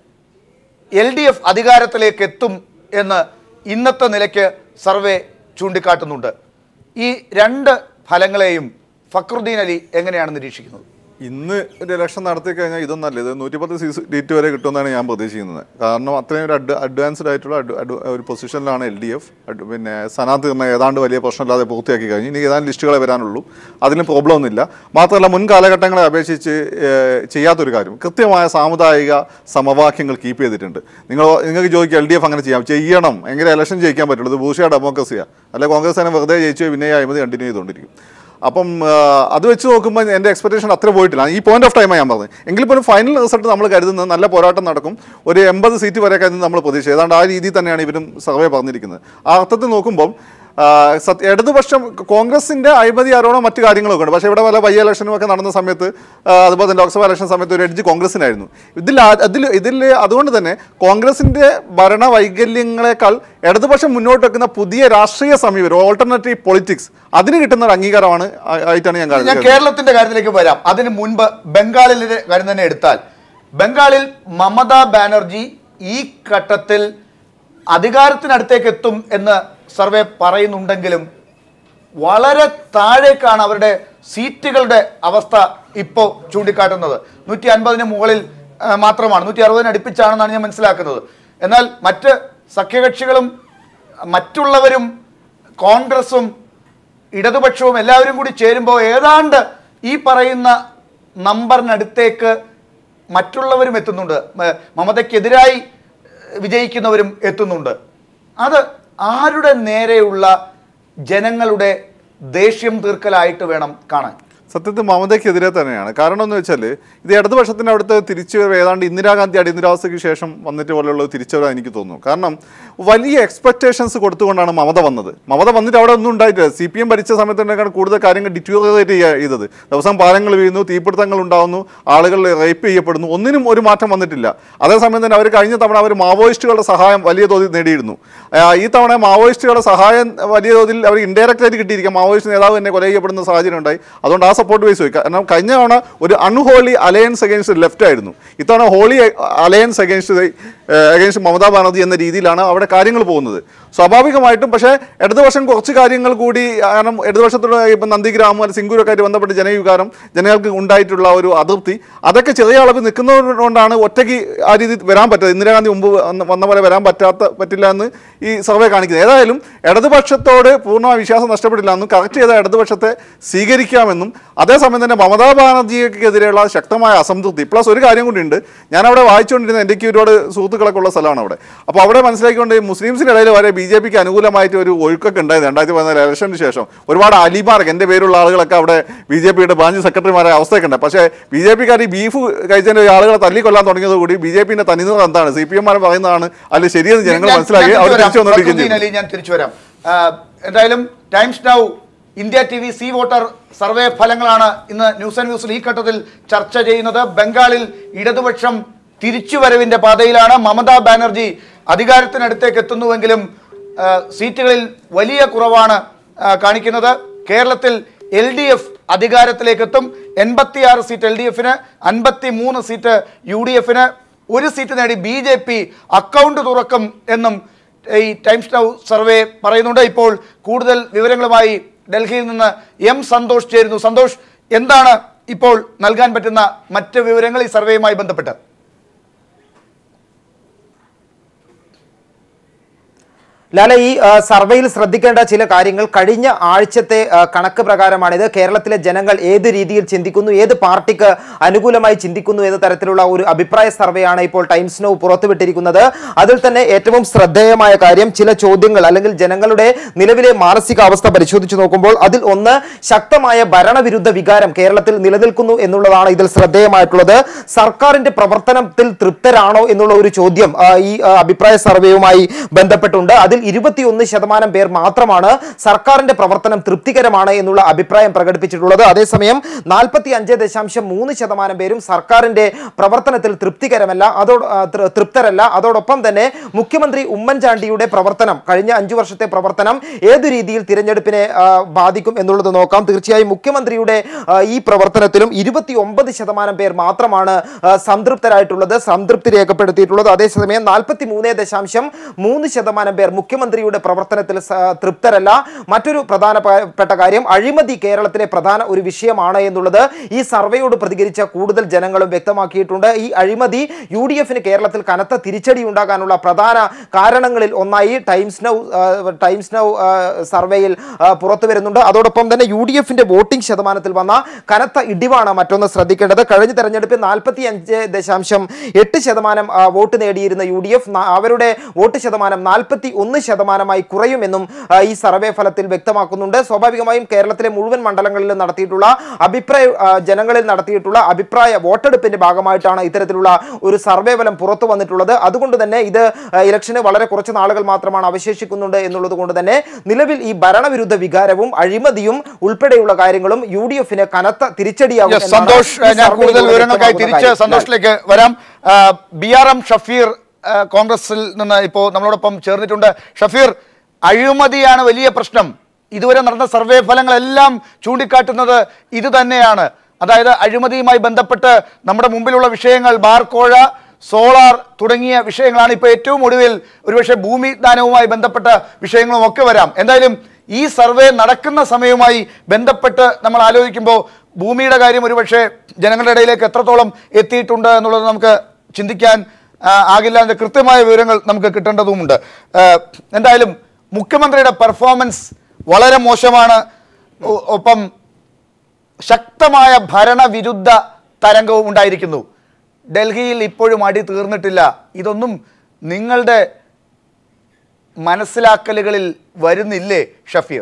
എൽ ഡി എഫ് അധികാരത്തിലേക്ക് എത്തും എന്ന് ഇന്നത്തെ നിലയ്ക്ക് സർവേ ചൂണ്ടിക്കാട്ടുന്നുണ്ട് ഈ രണ്ട് ഫലങ്ങളെയും ഫക്രുദ്ദീൻ അലി എങ്ങനെയാണ് നിരീക്ഷിക്കുന്നത് ഇന്ന് ഒരു ഇലക്ഷൻ നടത്തി കഴിഞ്ഞാൽ ഇതൊന്നല്ല ഇത് നൂറ്റിപ്പത്ത് സീറ്റ് വരെ കിട്ടുമെന്നാണ് ഞാൻ പ്രതീക്ഷിക്കുന്നത് കാരണം അത്രയും ഒരു അഡ് അഡ്വാൻസ്ഡ് ആയിട്ടുള്ള അഡ്- അഡ്- ഒരു പൊസിഷനിലാണ് എൽ ഡി എഫ് പിന്നെ സ്ഥാനാർത്ഥി നിർണ്ണയം ഏതാണ്ട് വലിയ പ്രശ്നമില്ലാതെ പൂർത്തിയാക്കി കഴിഞ്ഞു ഇനി ഏതാണ്ട് ലിസ്റ്റുകളെ വരാനുള്ളൂ അതിന് പ്രോബ്ലം ഒന്നുമില്ല മാത്രമല്ല മുൻ കാലഘട്ടങ്ങളെ അപേക്ഷിച്ച് ഏഹ്, ചെയ്യാത്തൊരു കാര്യം കൃത്യമായ സാമുദായിക സമവാക്യങ്ങൾ കീപ്പ് ചെയ്തിട്ടുണ്ട് നിങ്ങൾ നിങ്ങൾക്ക് ചോദിക്കുക എൽ ഡി എഫ് അങ്ങനെ ചെയ്യാം ചെയ്യണം എങ്ങനെ ഇലക്ഷൻ ജയിക്കാൻ പറ്റുള്ളൂ ഇത് ഭൂഷിയ ഡെമോക്രസിയാണ് അല്ല കോൺഗ്രസ് തന്നെ വെറുതെ ജയിച്ചു പിന്നെ ഈ അഴിമതി കണ്ടിന്യൂ ചെയ്തുകൊണ്ടിരിക്കും അപ്പം ആ, അത് വെച്ച് നോക്കുമ്പോൾ എൻ്റെ എക്സ്പെക്ടേഷൻ അത്ര പോയിട്ടില്ല ഈ പോയിന്റ് ഓഫ് ടൈമാണ് ഞാൻ പറഞ്ഞത് എങ്കിൽ പോലും ഫൈനൽ റിസൾട്ട് നമ്മൾ കരുതുന്നത് നല്ല പോരാട്ടം നടക്കും ഒരു എൺപത് സീറ്റ് വരെ കരുതുന്നത് നമ്മൾ പ്രതീക്ഷ ഏതാണ്ട് ആ രീതിയിൽ തന്നെയാണ് ഇവരും സർവേ പറഞ്ഞിരിക്കുന്നത് ആ അർത്ഥത്തിൽ നോക്കുമ്പം ആ, സത്യ ഇടതുപക്ഷം കോൺഗ്രസിന്റെ അഴിമതി ആരോപണം മറ്റു കാര്യങ്ങളൊക്കെ ഉണ്ട് പക്ഷേ ഇവിടെ പല ബൈ ഇലക്ഷനും ഒക്കെ നടന്ന സമയത്ത് ആ, അതുപോലെ തന്നെ ലോക്സഭാ ഇലക്ഷൻ സമയത്ത് ഒരു എഡ്ജ് കോൺഗ്രസിനായിരുന്നു ഇതിൽ ആ- അതിൽ ഇതിൽ അതുകൊണ്ട് തന്നെ കോൺഗ്രസിന്റെ ഭരണ വൈകല്യങ്ങളെക്കാൾ ഇടതുപക്ഷം മുന്നോട്ട് വെക്കുന്ന പുതിയ രാഷ്ട്രീയ സമീപനം ഓൾട്ടർനേറ്റീവ് പൊളിറ്റിക്സ് അതിന് കിട്ടുന്ന ഒരു അംഗീകാരമാണ് ആ- ആയിട്ടാണ് ഞാൻ ഞാൻ കാണുന്നത് കേരളത്തിന്റെ കാര്യത്തിലേക്ക് വരാം അതിന് മുൻപ് ബംഗാളിലെ കാര്യം തന്നെ എടുത്താൽ ബംഗാളിൽ മമതാ ബാനർജി ഈ ഘട്ടത്തിൽ അധികാരത്തിനടുത്തേക്ക് എത്തും എന്ന് സർവേ പറയുന്നുണ്ടെങ്കിലും വളരെ താഴേക്കാണ് അവരുടെ സീറ്റുകളുടെ അവസ്ഥ ഇപ്പോൾ ചൂണ്ടിക്കാട്ടുന്നത് നൂറ്റി അൻപതിന് മുകളിൽ ആ, മാത്രമാണ് നൂറ്റി അറുപതിന് അടുപ്പിച്ചാണെന്നാണ് ഞാൻ മനസ്സിലാക്കുന്നത് എന്നാൽ മറ്റ് സഖ്യകക്ഷികളും മറ്റുള്ളവരും കോൺഗ്രസും ഇടതുപക്ഷവും എല്ലാവരും കൂടി ചേരുമ്പോൾ ഏതാണ്ട് ഈ പറയുന്ന നമ്പറിനടുത്തേക്ക് മറ്റുള്ളവരും എത്തുന്നുണ്ട് മ- മമതയ്ക്കെതിരായി വിജയിക്കുന്നവരും എത്തുന്നുണ്ട് അത് ആരുടെ നേരെയുള്ള ജനങ്ങളുടെ ദേഷ്യം തീർക്കലായിട്ട് വേണം കാണാൻ സത്യത്തിൽ മമതയ്ക്കെതിരെ തന്നെയാണ് കാരണം എന്ന് വെച്ചാൽ ഇത് ഇടതുപക്ഷത്തിൻ്റെ അവിടുത്തെ തിരിച്ചുവരവ് ഏതാണ്ട് ഇന്ദിരാഗാന്ധി അടിയന്തരാവസ്ഥയ്ക്ക് ശേഷം വന്നിട്ട് പോലെയുള്ള ഒരു തിരിച്ചുവരവ് എനിക്ക് തോന്നുന്നു കാരണം വലിയ എക്സ്പെക്ടേഷൻസ് കൊടുത്തുകൊണ്ടാണ് മമത വന്നത് മമത വന്നിട്ട് അവിടെ ഒന്നും ഉണ്ടായിട്ടില്ല സി പി എം ഭരിച്ച സമയത്തിനേക്കാൾ കൂടുതൽ കാര്യങ്ങൾ ഡിറ്റോറിയേറ്റ് ചെയ്തത് ദിവസം പാലങ്ങൾ വീഴുന്നു തീപിടുത്തങ്ങൾ ഉണ്ടാവുന്നു ആളുകൾ റേപ്പ് ചെയ്യപ്പെടുന്നു ഒന്നിനും ഒരു മാറ്റം വന്നിട്ടില്ല അതേസമയം തന്നെ അവർ കഴിഞ്ഞ തവണ അവർ മാവോയിസ്റ്റുകളുടെ സഹായം വലിയ തോതിൽ നേടിയിരുന്നു ആ, ഈ തവണ മാവോയിസ്റ്റുകളുടെ സഹായം വലിയ തോതിൽ അവർ ഇൻഡയറക്റ്റ് ആയിട്ട് കിട്ടിയിരിക്കും മാവോയിസ്റ്റ് നേതാവ് തന്നെ കൊല ചെയ്യപ്പെടുന്ന സാഹചര്യം ഉണ്ടായി അതുകൊണ്ട് ആ സപ്പോർട്ട് ബേസ് പോയി കാരണം കഴിഞ്ഞ തവണ ഒരു അൺഹോളി അലയൻസ് അഗേൻസ്റ്റ് ലെഫ്റ്റ് ആയിരുന്നു ഇത്തവണ holy alliance against against Mamata Banerjee എന്ന രീതിയിലാണ് അവിടെ കാര്യങ്ങൾ പോകുന്നത് സ്വാഭാവികമായിട്ടും പക്ഷേ ഇടതുപക്ഷം കുറച്ച് കാര്യങ്ങൾ കൂടി കാരണം ഇടതുപക്ഷത്തുള്ള ഇപ്പം നന്ദിഗ്രാമം അല്ലെങ്കിൽ സിംഗൂരൊക്കെ ആയിട്ട് ബന്ധപ്പെട്ട് ജനവികാരം ജനങ്ങൾക്ക് ഉണ്ടായിട്ടുള്ള ഒരു അതൃപ്തി അതൊക്കെ ചെറിയ അളവിൽ നിൽക്കുന്നതുകൊണ്ടാണ് ഒറ്റയ്ക്ക് ആ രീതി വരാൻ പറ്റാത്തത് ഇന്ദിരാഗാന്ധി മുമ്പ് വന്ന- വന്ന പോലെ വരാൻ പറ്റാത്ത പറ്റില്ല എന്ന് ഈ സർവേ കാണിക്കുന്നത് ഏതായാലും ഇടതുപക്ഷത്തോട് പൂർണ്ണമായ വിശ്വാസം നഷ്ടപ്പെട്ടില്ല എന്നും കറക്റ്റ് ചെയ്ത ഇടതുപക്ഷത്തെ സ്വീകരിക്കാമെന്നും അതേസമയം തന്നെ മമതാ ബാനർജിക്കെതിരെയുള്ള ശക്തമായ അസംതൃപ്തി പ്ലസ് ഒരു കാര്യം കൂടിയുണ്ട് ഞാൻ അവിടെ വായിച്ചുകൊണ്ടിരുന്ന എൻ്റെ ഒരുപാട് സുഹൃത്തുക്കളൊക്കെ ഉള്ള സ്ഥലമാണ് അവിടെ അപ്പോൾ അവിടെ മനസ്സിലാക്കിക്കൊണ്ട് മുസ്ലിംസിൻ്റെ ഇടയിൽ വരെ ബി ജെ പിക്ക് അനുകൂലമായിട്ട് ഒരു ഒഴുക്കൊക്കെ ഉണ്ടായത് രണ്ടായിരത്തി പതിനാല് ഇലക്ഷന് ശേഷം ഒരുപാട് അലിമാർക്ക് എൻ്റെ പേരുള്ള ആളുകളൊക്കെ അവിടെ ബി ജെ പിയുടെ ബ്രാഞ്ച് സെക്രട്ടറിമാരെ അവസ്ഥയൊക്കെ ഉണ്ട് പക്ഷേ ബി ജെ പിക്കാർ ഈ ബീഫ് കഴിച്ചതിൻ്റെ ആളുകളെ തല്ലിക്കൊല്ലാൻ തുടങ്ങിയതോടുകൂടി ബി ജെ പിന്റെ തനിനിറം എന്താണ് സി പി എം പറയുന്നതാണ് അല്ല ശരിയെന്ന് ജനങ്ങൾ ഞാൻ- മനസ്സിലാക്കി ഞാൻ അവർ തിരിച്ചു തിരിച്ചു വരാം. വന്നുകൊണ്ടിരിക്കുകയും ഫക്രുദ്ദീൻ ചെയ്യും അലി, ഞാൻ തിരിച്ചു വരാം ആ, എന്തായാലും Times Now India T V C voter survey ഫലങ്ങളാണ് ഇന്ന് ന്യൂസ് ആൻഡ് ന്യൂസിൽ ഈ ഘട്ടത്തിൽ ചർച്ച ചെയ്യുന്നത് ബംഗാളിൽ ഇടതുപക്ഷം തിരിച്ചുവരവിന്റെ പാതയിലാണ് മമതാ ബാനർജി അധികാരത്തിനടുത്തേക്ക് എത്തുന്നുവെങ്കിലും ആ, സീറ്റുകളിൽ വലിയ കുറവാണ് ആ, കാണിക്കുന്നത് കേരളത്തിൽ എൽ ഡി എഫ് അധികാരത്തിലേക്ക് എത്തും എൺപത്തിയാറ് സീറ്റ് എൽ ഡി എഫിന് അൻപത്തി മൂന്ന് സീറ്റ് യു ഡി എഫിന് ഒരു സീറ്റ് നേടി ബി ജെ പി അക്കൗണ്ട് തുറക്കും എന്നും ഈ ടൈംസ് നൗ സർവേ പറയുന്നുണ്ട് ഇപ്പോൾ കൂടുതൽ വിവരങ്ങളുമായി ഡൽഹിയിൽ നിന്ന് എം സന്തോഷ് ചേരുന്നു സന്തോഷ് എന്താണ് ഇപ്പോൾ നൽകാൻ പറ്റുന്ന മറ്റ് വിവരങ്ങൾ ഈ സർവേയുമായി ബന്ധപ്പെട്ട് ലാല ഈ ആ, സർവേയിൽ ശ്രദ്ധിക്കേണ്ട ചില കാര്യങ്ങൾ കഴിഞ്ഞ ആഴ്ചത്തെ ആ, കണക്ക് പ്രകാരമാണിത് കേരളത്തിലെ ജനങ്ങൾ ഏത് രീതിയിൽ ചിന്തിക്കുന്നു ഏത് പാർട്ടിക്ക് അനുകൂലമായി ചിന്തിക്കുന്നു എന്ന തരത്തിലുള്ള ഒരു അഭിപ്രായ സർവേയാണ് ഇപ്പോൾ ടൈംസ് നോ പുറത്തുവിട്ടിരിക്കുന്നത് അതിൽ തന്നെ ഏറ്റവും ശ്രദ്ധേയമായ കാര്യം ചില ചോദ്യങ്ങൾ അല്ലെങ്കിൽ ജനങ്ങളുടെ നിലവിലെ മാനസികാവസ്ഥ പരിശോധിച്ചു നോക്കുമ്പോൾ അതിൽ ഒന്ന് ശക്തമായ ഭരണവിരുദ്ധ വികാരം കേരളത്തിൽ നിലനിൽക്കുന്നു എന്നുള്ളതാണ് ഇതിൽ ശ്രദ്ധേയമായിട്ടുള്ളത് സർക്കാരിന്റെ പ്രവർത്തനത്തിൽ തൃപ്തരാണോ എന്നുള്ള ഒരു ചോദ്യം ആ, ഈ ആ, അഭിപ്രായ സർവേയുമായി ബന്ധപ്പെട്ടുണ്ട് അതിൽ ഇരുപത്തിയൊന്ന് ശതമാനം പേർ മാത്രമാണ് സർക്കാരിന്റെ പ്രവർത്തനം തൃപ്തികരമാണ് എന്നുള്ള അഭിപ്രായം പ്രകടിപ്പിച്ചിട്ടുള്ളത് അതേസമയം നാൽപ്പത്തി അഞ്ച് ദശാംശം മൂന്ന് ശതമാനം പേരും സർക്കാരിന്റെ പ്രവർത്തനത്തിൽ തൃപ്തികരമല്ല അതോ ആ, തൃ- തൃപ്തരല്ല അതോടൊപ്പം തന്നെ മുഖ്യമന്ത്രി ഉമ്മൻചാണ്ടിയുടെ പ്രവർത്തനം കഴിഞ്ഞ അഞ്ചു വർഷത്തെ പ്രവർത്തനം ഏതു രീതിയിൽ തിരഞ്ഞെടുപ്പിനെ ആ, ബാധിക്കും എന്നുള്ളത് നോക്കാം തീർച്ചയായും മുഖ്യമന്ത്രിയുടെ ആ, ഈ പ്രവർത്തനത്തിലും ഇരുപത്തി ഒമ്പത് ശതമാനം പേർ മാത്രമാണ് ആ, സംതൃപ്തരായിട്ടുള്ളത് സംതൃപ്തി രേഖപ്പെടുത്തിയിട്ടുള്ളത് അതേസമയം നാൽപ്പത്തി മൂന്ന് ദശാംശം മൂന്ന് ശതമാനം പേർ മുഖ്യമന്ത്രിയുടെ പ്രവർത്തനത്തിൽ സ- തൃപ്തരല്ല മറ്റൊരു പ്രധാനപ്പെട്ട കാര്യം അഴിമതി കേരളത്തിലെ പ്രധാന ഒരു വിഷയമാണ് എന്നുള്ളത് ഈ സർവേയോട് പ്രതികരിച്ച കൂടുതൽ ജനങ്ങളും വ്യക്തമാക്കിയിട്ടുണ്ട് ഈ അഴിമതി യു ഡി എഫിന് കേരളത്തിൽ കനത്ത തിരിച്ചടി ഉണ്ടാകാനുള്ള പ്രധാന കാരണങ്ങളിൽ ഒന്നായി ടൈംസ് നൗ ആ, ടൈംസ് നൗ ആ, സർവേയിൽ ആ, പുറത്തു വരുന്നുണ്ട് അതോടൊപ്പം തന്നെ യു ഡി എഫിന്റെ വോട്ടിംഗ് ശതമാനത്തിൽ വന്ന കനത്ത ഇടിവാണ് മറ്റൊന്ന് ശ്രദ്ധിക്കേണ്ടത് കഴിഞ്ഞ തെരഞ്ഞെടുപ്പിൽ നാൽപ്പത്തി അഞ്ച് ദശാംശം എട്ട് ശതമാനം ആ, വോട്ട് നേടിയിരുന്ന യു ഡി എഫ് അവരുടെ വോട്ട് ശതമാനം നാൽപ്പത്തി ഒന്ന് ശതമാനമായി കുറയുമെന്നും ആ, ഈ സർവേ ഫലത്തിൽ വ്യക്തമാക്കുന്നുണ്ട് സ്വാഭാവികമായും കേരളത്തിലെ മുഴുവൻ മണ്ഡലങ്ങളിലും നടത്തിയിട്ടുള്ള അഭിപ്രായ ആ, ജനങ്ങളിൽ നടത്തിയിട്ടുള്ള അഭിപ്രായ വോട്ടെടുപ്പിന്റെ ഭാഗമായിട്ടാണ് ഇത്തരത്തിലുള്ള ഒരു സർവേ ഫലം പുറത്തു വന്നിട്ടുള്ളത് അതുകൊണ്ട് തന്നെ ഇത് ആ, ഇലക്ഷന് വളരെ കുറച്ച് നാളുകൾ മാത്രമാണ് അവശേഷിക്കുന്നുണ്ട് എന്നുള്ളത് കൊണ്ട് തന്നെ നിലവിൽ ഈ ഭരണവിരുദ്ധ വികാരവും അഴിമതിയും ഉൾപ്പെടെയുള്ള കാര്യങ്ങളും യു ഡി എഫിന് കനത്ത തിരിച്ചടിയാകും Yes, എന്നാണ് സന്തോഷ് ഈ ഞാൻ സർവേയിലൂടെ കൂടുതൽ വിവരങ്ങൾക്കായി വ്യക്തമാകുന്ന തിരിച്ച് കാര്യം. സന്തോഷിലേക്ക് വരാം ബി ആർ എം ഷഫീർ ആ, കോൺഗ്രസിൽ നിന്ന് ഇപ്പോൾ നമ്മളോടൊപ്പം ചേർന്നിട്ടുണ്ട് ഷഫീർ അഴിമതിയാണ് വലിയ പ്രശ്നം ഇതുവരെ നടന്ന സർവേ ഫലങ്ങളെല്ലാം ചൂണ്ടിക്കാട്ടുന്നത് ഇത് തന്നെയാണ് അതായത് അഴിമതിയുമായി ബന്ധപ്പെട്ട് നമ്മുടെ മുമ്പിലുള്ള വിഷയങ്ങൾ ബാർക്കോഴ സോളാർ തുടങ്ങിയ വിഷയങ്ങളാണ് ഇപ്പോൾ ഏറ്റവും ഒടുവിൽ ഒരുപക്ഷെ ഭൂമി ദാനവുമായി ബന്ധപ്പെട്ട വിഷയങ്ങളും ഒക്കെ വരാം എന്തായാലും ഈ സർവേ നടക്കുന്ന സമയവുമായി ബന്ധപ്പെട്ട് നമ്മൾ ആലോചിക്കുമ്പോൾ ഭൂമിയുടെ കാര്യം ഒരുപക്ഷെ ജനങ്ങളുടെ ഇടയിലേക്ക് എത്രത്തോളം എത്തിയിട്ടുണ്ട് എന്നുള്ളത് നമുക്ക് ചിന്തിക്കാൻ ആ, ആകില്ല അതിൻ്റെ കൃത്യമായ വിവരങ്ങൾ നമുക്ക് കിട്ടേണ്ടതുമുണ്ട് ആ, എന്തായാലും മുഖ്യമന്ത്രിയുടെ പെർഫോമൻസ് വളരെ മോശമാണ് ഒ- ഒപ്പം ശക്തമായ ഭരണവിരുദ്ധ തരംഗവും ഉണ്ടായിരിക്കുന്നു ഡൽഹിയിൽ ഇപ്പോഴും അടി തീർന്നിട്ടില്ല ഇതൊന്നും നിങ്ങളുടെ മനസ്സിലാക്കലുകളിൽ വരുന്നില്ലേ ഷഫീർ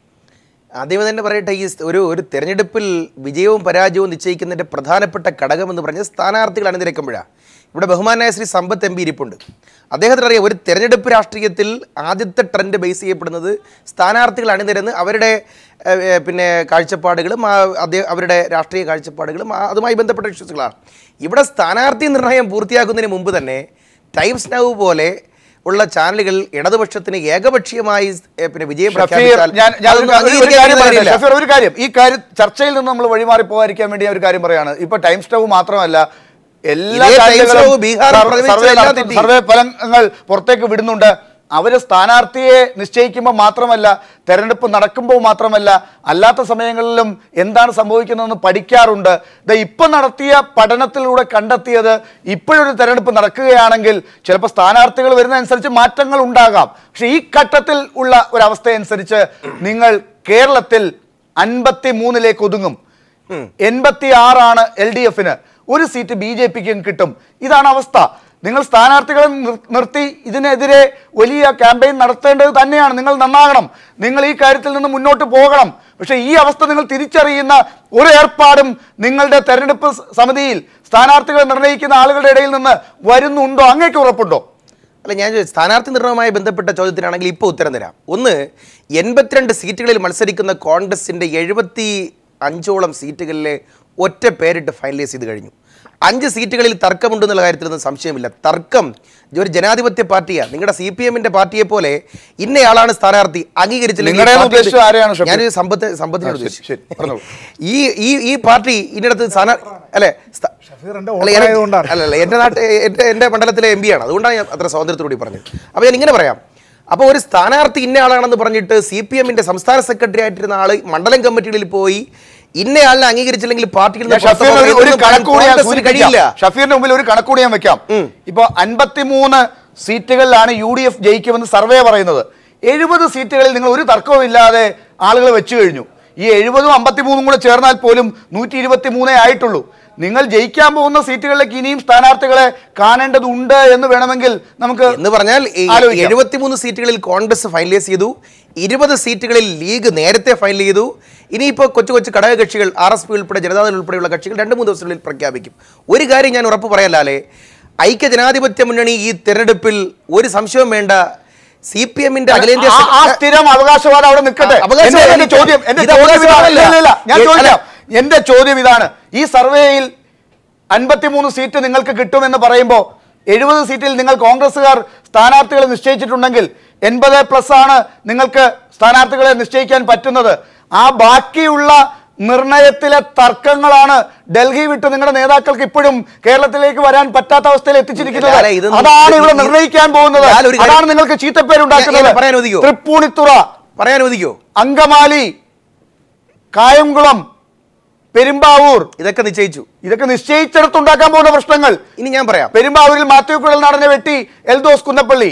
ആദ്യമേ തന്നെ പറയട്ടെ ഈ ഒരു ഒരു തെരഞ്ഞെടുപ്പിൽ വിജയവും പരാജയവും നിശ്ചയിക്കുന്നതിൻ്റെ പ്രധാനപ്പെട്ട ഘടകമെന്ന് പറഞ്ഞാൽ സ്ഥാനാർത്ഥികൾ അണിനിരക്കുമ്പോഴാണ് ഇവിടെ ബഹുമാനായ ശ്രീ സമ്പത്ത് എം പി ഇരിപ്പുണ്ട് അദ്ദേഹത്തിന് അറിയാം ഒരു തെരഞ്ഞെടുപ്പ് രാഷ്ട്രീയത്തിൽ ആദ്യത്തെ ട്രെൻഡ് ബേസ് ചെയ്യപ്പെടുന്നത് സ്ഥാനാർത്ഥികൾ അണിനിരന്ന് അവരുടെ ഏഹ്, ഏഹ്, പിന്നെ കാഴ്ചപ്പാടുകളും ആ, അദ്ദേഹം അവരുടെ രാഷ്ട്രീയ കാഴ്ചപ്പാടുകളും ആ, അതുമായി ബന്ധപ്പെട്ട ഇഷ്യൂസുകളാണ് ഇവിടെ സ്ഥാനാർത്ഥി നിർണയം പൂർത്തിയാക്കുന്നതിന് മുമ്പ് തന്നെ ടൈംസ് നൗ പോലെ ഉള്ള ചാനലുകൾ ഇടതുപക്ഷത്തിന് ഏകപക്ഷീയമായി ഏഹ്, പിന്നെ വിജയം ഷഫീർ പ്രഖ്യാപിച്ചാൽ ഞാൻ ഞാൻ ഒരു അതൊന്നും കാര്യം- ഒരു അംഗീകരിക്കാൻ കാര്യം പറയട്ടെ. കഴിയില്ല. ഷഫീർ ഒരു കാര്യം ഈ കാര്യം ചർച്ചയിൽ നിന്ന് നമ്മൾ വഴിമാറി പോകാതിരിക്കാൻ വേണ്ടി ഞാൻ ഒരു കാര്യം പറയാണ് ഇപ്പൊ ടൈം സ്റ്റവ് മാത്രമല്ല എല്ലാ ഇതേ ചാനലുകളും Times Now ബീഹാർ സർവേ- പ്രകടിപ്പിച്ച സർവേ എല്ലാം നടത്തുന്ന- തെറ്റി. സർവേ ഫലങ്ങൾ പുറത്തേക്ക് വിടുന്നുണ്ട് അവര് സ്ഥാനാർത്ഥിയെ നിശ്ചയിക്കുമ്പോൾ മാത്രമല്ല തെരഞ്ഞെടുപ്പ് നടക്കുമ്പോൾ മാത്രമല്ല അല്ലാത്ത സമയങ്ങളിലും എന്താണ് സംഭവിക്കുന്നതെന്ന് പഠിക്കാറുണ്ട് ദാ ഇപ്പൊ നടത്തിയ പഠനത്തിലൂടെ കണ്ടെത്തിയത് ഇപ്പോഴൊരു തെരഞ്ഞെടുപ്പ് നടക്കുകയാണെങ്കിൽ ചിലപ്പോൾ സ്ഥാനാർത്ഥികൾ വരുന്നതനുസരിച്ച് മാറ്റങ്ങൾ ഉണ്ടാകാം പക്ഷെ ഈ ഘട്ടത്തിൽ ഉള്ള ഒരവസ്ഥയനുസരിച്ച് നിങ്ങൾ കേരളത്തിൽ അൻപത്തി മൂന്നിലേക്ക് ഒതുങ്ങും എൺപത്തി ആറാണ് എൽ ഡി എഫിന് ഒരു സീറ്റ് ബി ജെ പിക്കും കിട്ടും ഇതാണ് അവസ്ഥ നിങ്ങൾ സ്ഥാനാർത്ഥികളെ നിർ- നിർത്തി ഇതിനെതിരെ വലിയ ക്യാമ്പയിൻ നടത്തേണ്ടത് തന്നെയാണ് നിങ്ങൾ നന്നാകണം നിങ്ങൾ ഈ കാര്യത്തിൽ നിന്ന് മുന്നോട്ട് പോകണം പക്ഷേ ഈ അവസ്ഥ നിങ്ങൾ തിരിച്ചറിയുന്ന ഒരു ഏർപ്പാടും നിങ്ങളുടെ തെരഞ്ഞെടുപ്പ് സ- സമിതിയിൽ സ്ഥാനാർത്ഥികളെ നിർണ്ണയിക്കുന്ന ആളുകളുടെ ഇടയിൽ നിന്ന് വരുന്നുണ്ടോ അങ്ങേക്ക് ഉറപ്പുണ്ടോ അല്ല ഞാൻ ചോദിച്ചു, സ്ഥാനാർത്ഥി നിർണ്ണയവുമായി ബന്ധപ്പെട്ട ചോദ്യത്തിനാണെങ്കിൽ ഇപ്പോൾ ഉത്തരം തരാം ഒന്ന് എൺപത്തിരണ്ട് സീറ്റുകളിൽ മത്സരിക്കുന്ന കോൺഗ്രസിൻ്റെ എഴുപത്തി അഞ്ചോളം സീറ്റുകളിലെ ഒറ്റ പേരിട്ട് ഫൈനലൈസ് ചെയ്ത് കഴിഞ്ഞു അഞ്ച് സീറ്റുകളിൽ തർക്കമുണ്ടെന്നുള്ള കാര്യത്തിലൊന്നും സംശയമില്ല തർക്കം ഒരു ജനാധിപത്യ പാർട്ടിയാണ് നിങ്ങളുടെ സി പി എമ്മിന്റെ പാർട്ടിയെ പോലെ ഇന്നയാളാണ് സ്ഥാനാർത്ഥി അംഗീകരിച്ചില്ലെങ്കിൽ നിങ്ങളുടെ പാർട്ടി- ഉദ്ദേശിച്ചത് ആരെയാണ് ഷഫീർ? ഞാനൊരു സമ്പത്ത് സമ്പത്തിനോട് ആ, ശരി, ഉദ്ദേശിച്ചു ശരി, പറഞ്ഞോളൂ. ഈ ഈ ഈ പാർട്ടി ഇതിനടുത്ത് സ്ഥാനാ അല്ലെ സ്ഥ- ഷഫീറിന്റെ അല്ല, വോട്ടർ എനിക്ക് ആയതുകൊണ്ടാണ്. അല്ലല്ല എൻ്റെ നാട്ട് എൻ്റെ എൻ്റെ മണ്ഡലത്തിലെ എം ആണ് അതുകൊണ്ടാണ് ഞാൻ അത്ര സ്വാതന്ത്ര്യത്തോടെ പറഞ്ഞത് അപ്പോൾ ഞാൻ ഇങ്ങനെ പറയാം അപ്പോൾ ഒരു സ്ഥാനാർത്ഥി ഇന്ന ആളാണെന്ന് പറഞ്ഞിട്ട് സി പി എമ്മിൻ്റെ സംസ്ഥാന സെക്രട്ടറി ആയിട്ടിരുന്ന ആൾ മണ്ഡലം കമ്മിറ്റികളിൽ പോയി ഇന്നയാളിനെ അംഗീകരിച്ചില്ലെങ്കിൽ പാർട്ടിയിൽ നിന്ന് പുറത്ത് ഷഫീറിന് ഒരു- ഒരു പോകുന്നത് കണക്കൂടി ഞാൻ കോൺഗ്രസ്സിന് സൂചിപ്പിക്കാം. കഴിയില്ല ഷഫീറിന്റെ മുമ്പിൽ ഒരു കണക്കൂടി ഞാൻ വെക്കാം ഇപ്പൊ അൻപത്തിമൂന്ന് സീറ്റുകളിലാണ് യു ഡി എഫ് ജയിക്കുമെന്ന് സർവേ പറയുന്നത് എഴുപത് സീറ്റുകളിൽ നിങ്ങൾ ഒരു തർക്കവും ഇല്ലാതെ ആളുകൾ വെച്ചു കഴിഞ്ഞു ഈ എഴുപതും അമ്പത്തിമൂന്നും കൂടെ ചേർന്നാൽ പോലും നൂറ്റി ഇരുപത്തി മൂന്നേ ആയിട്ടുള്ളൂ നിങ്ങൾ ജയിക്കാൻ പോകുന്ന സീറ്റുകളിലേക്ക് ഇനിയും സ്ഥാനാർത്ഥികളെ കാണേണ്ടതുണ്ട് എന്ന് വേണമെങ്കിൽ നമുക്ക് എന്ന് പറഞ്ഞാൽ ഈ ആലോചിക്കാം. എഴുപത്തിമൂന്ന് സീറ്റുകളിൽ കോൺഗ്രസ് ഫൈനലൈസ് ചെയ്തു ഇരുപത് സീറ്റുകളിൽ ലീഗ് നേരത്തെ ഫൈനൽ ചെയ്തു ഇനിയിപ്പോൾ കൊച്ചു കൊച്ചു ഘടകകക്ഷികൾ ആർ എസ് പി ഉൾപ്പെടെ ജനതാദൾ ഉൾപ്പെടെയുള്ള കക്ഷികൾ രണ്ട് മൂന്ന് ദിവസത്തിനുള്ളിൽ പ്രഖ്യാപിക്കും ഒരു കാര്യം ഞാൻ ഉറപ്പ് പറയാലാലേ ഐക്യ ജനാധിപത്യ മുന്നണി ഈ തെരഞ്ഞെടുപ്പിൽ ഒരു സംശയവും വേണ്ട സി പി എമ്മിന്റെ അഖിലേന്ത്യാ ആ- ആ സെക്ര- സ്ഥിരം അവകാശവാദം അവിടെ നിൽക്കട്ടെ ആ, അവകാശവാദം എന്റെ- എന്റെ നിൽക്കട്ടെ. ചോദ്യം എന്റെ ഇത് ചോദ്യം ഇതാണ്. അവകാശവാദമല്ല. ഇല്ല, ഇല്ല, ഞാൻ ഏ, ചോദിക്കാം അല്ല. എന്റെ ചോദ്യം ഇതാണ് ഈ സർവേയിൽ അൻപത്തിമൂന്ന് സീറ്റ് നിങ്ങൾക്ക് കിട്ടുമെന്ന് പറയുമ്പോൾ എഴുപത് സീറ്റിൽ നിങ്ങൾ കോൺഗ്രസ്സുകാർ സ്ഥാനാർത്ഥികളെ നിശ്ചയിച്ചിട്ടുണ്ടെങ്കിൽ എൺപത് പ്ലസ് ആണ് നിങ്ങൾക്ക് സ്ഥാനാർത്ഥികളെ നിശ്ചയിക്കാൻ പറ്റുന്നത് ആ ബാക്കിയുള്ള നിർണയത്തിലെ തർക്കങ്ങളാണ് ഡൽഹി വിട്ട് നിങ്ങളുടെ നേതാക്കൾക്ക് ഇപ്പോഴും കേരളത്തിലേക്ക് വരാൻ പറ്റാത്ത അവസ്ഥയിൽ എത്തിച്ചിരിക്കുന്നത് ലാലെ, ഇത് അതാണ് ഇവിടെ ഇത് നിർണയിക്കാൻ പോകുന്നത് ലാലെ, ഒരു കാര്യം- അതാണ് നിങ്ങൾക്ക് ചീത്തപ്പേരുണ്ടാക്കുന്നത് ഞാൻ- പറയാൻ ഒതുങ്ങിയോ? തൃപ്പൂണിത്തുറ പറയാൻ ഒതുക്കിയോ അങ്കമാലി കായംകുളം പെരുമ്പാവൂർ ഇതൊക്കെ നിശ്ചയിച്ചു ഇതൊക്കെ നിശ്ചയിച്ചിടത്തുണ്ടാക്കാൻ പോകുന്ന പ്രശ്നങ്ങൾ ഇനി ഞാൻ പറയാം പെരുമ്പാവൂരിൽ മാത്യു കുഴൽ നടനെ വെട്ടി എൽദോസ് കുന്നപ്പള്ളി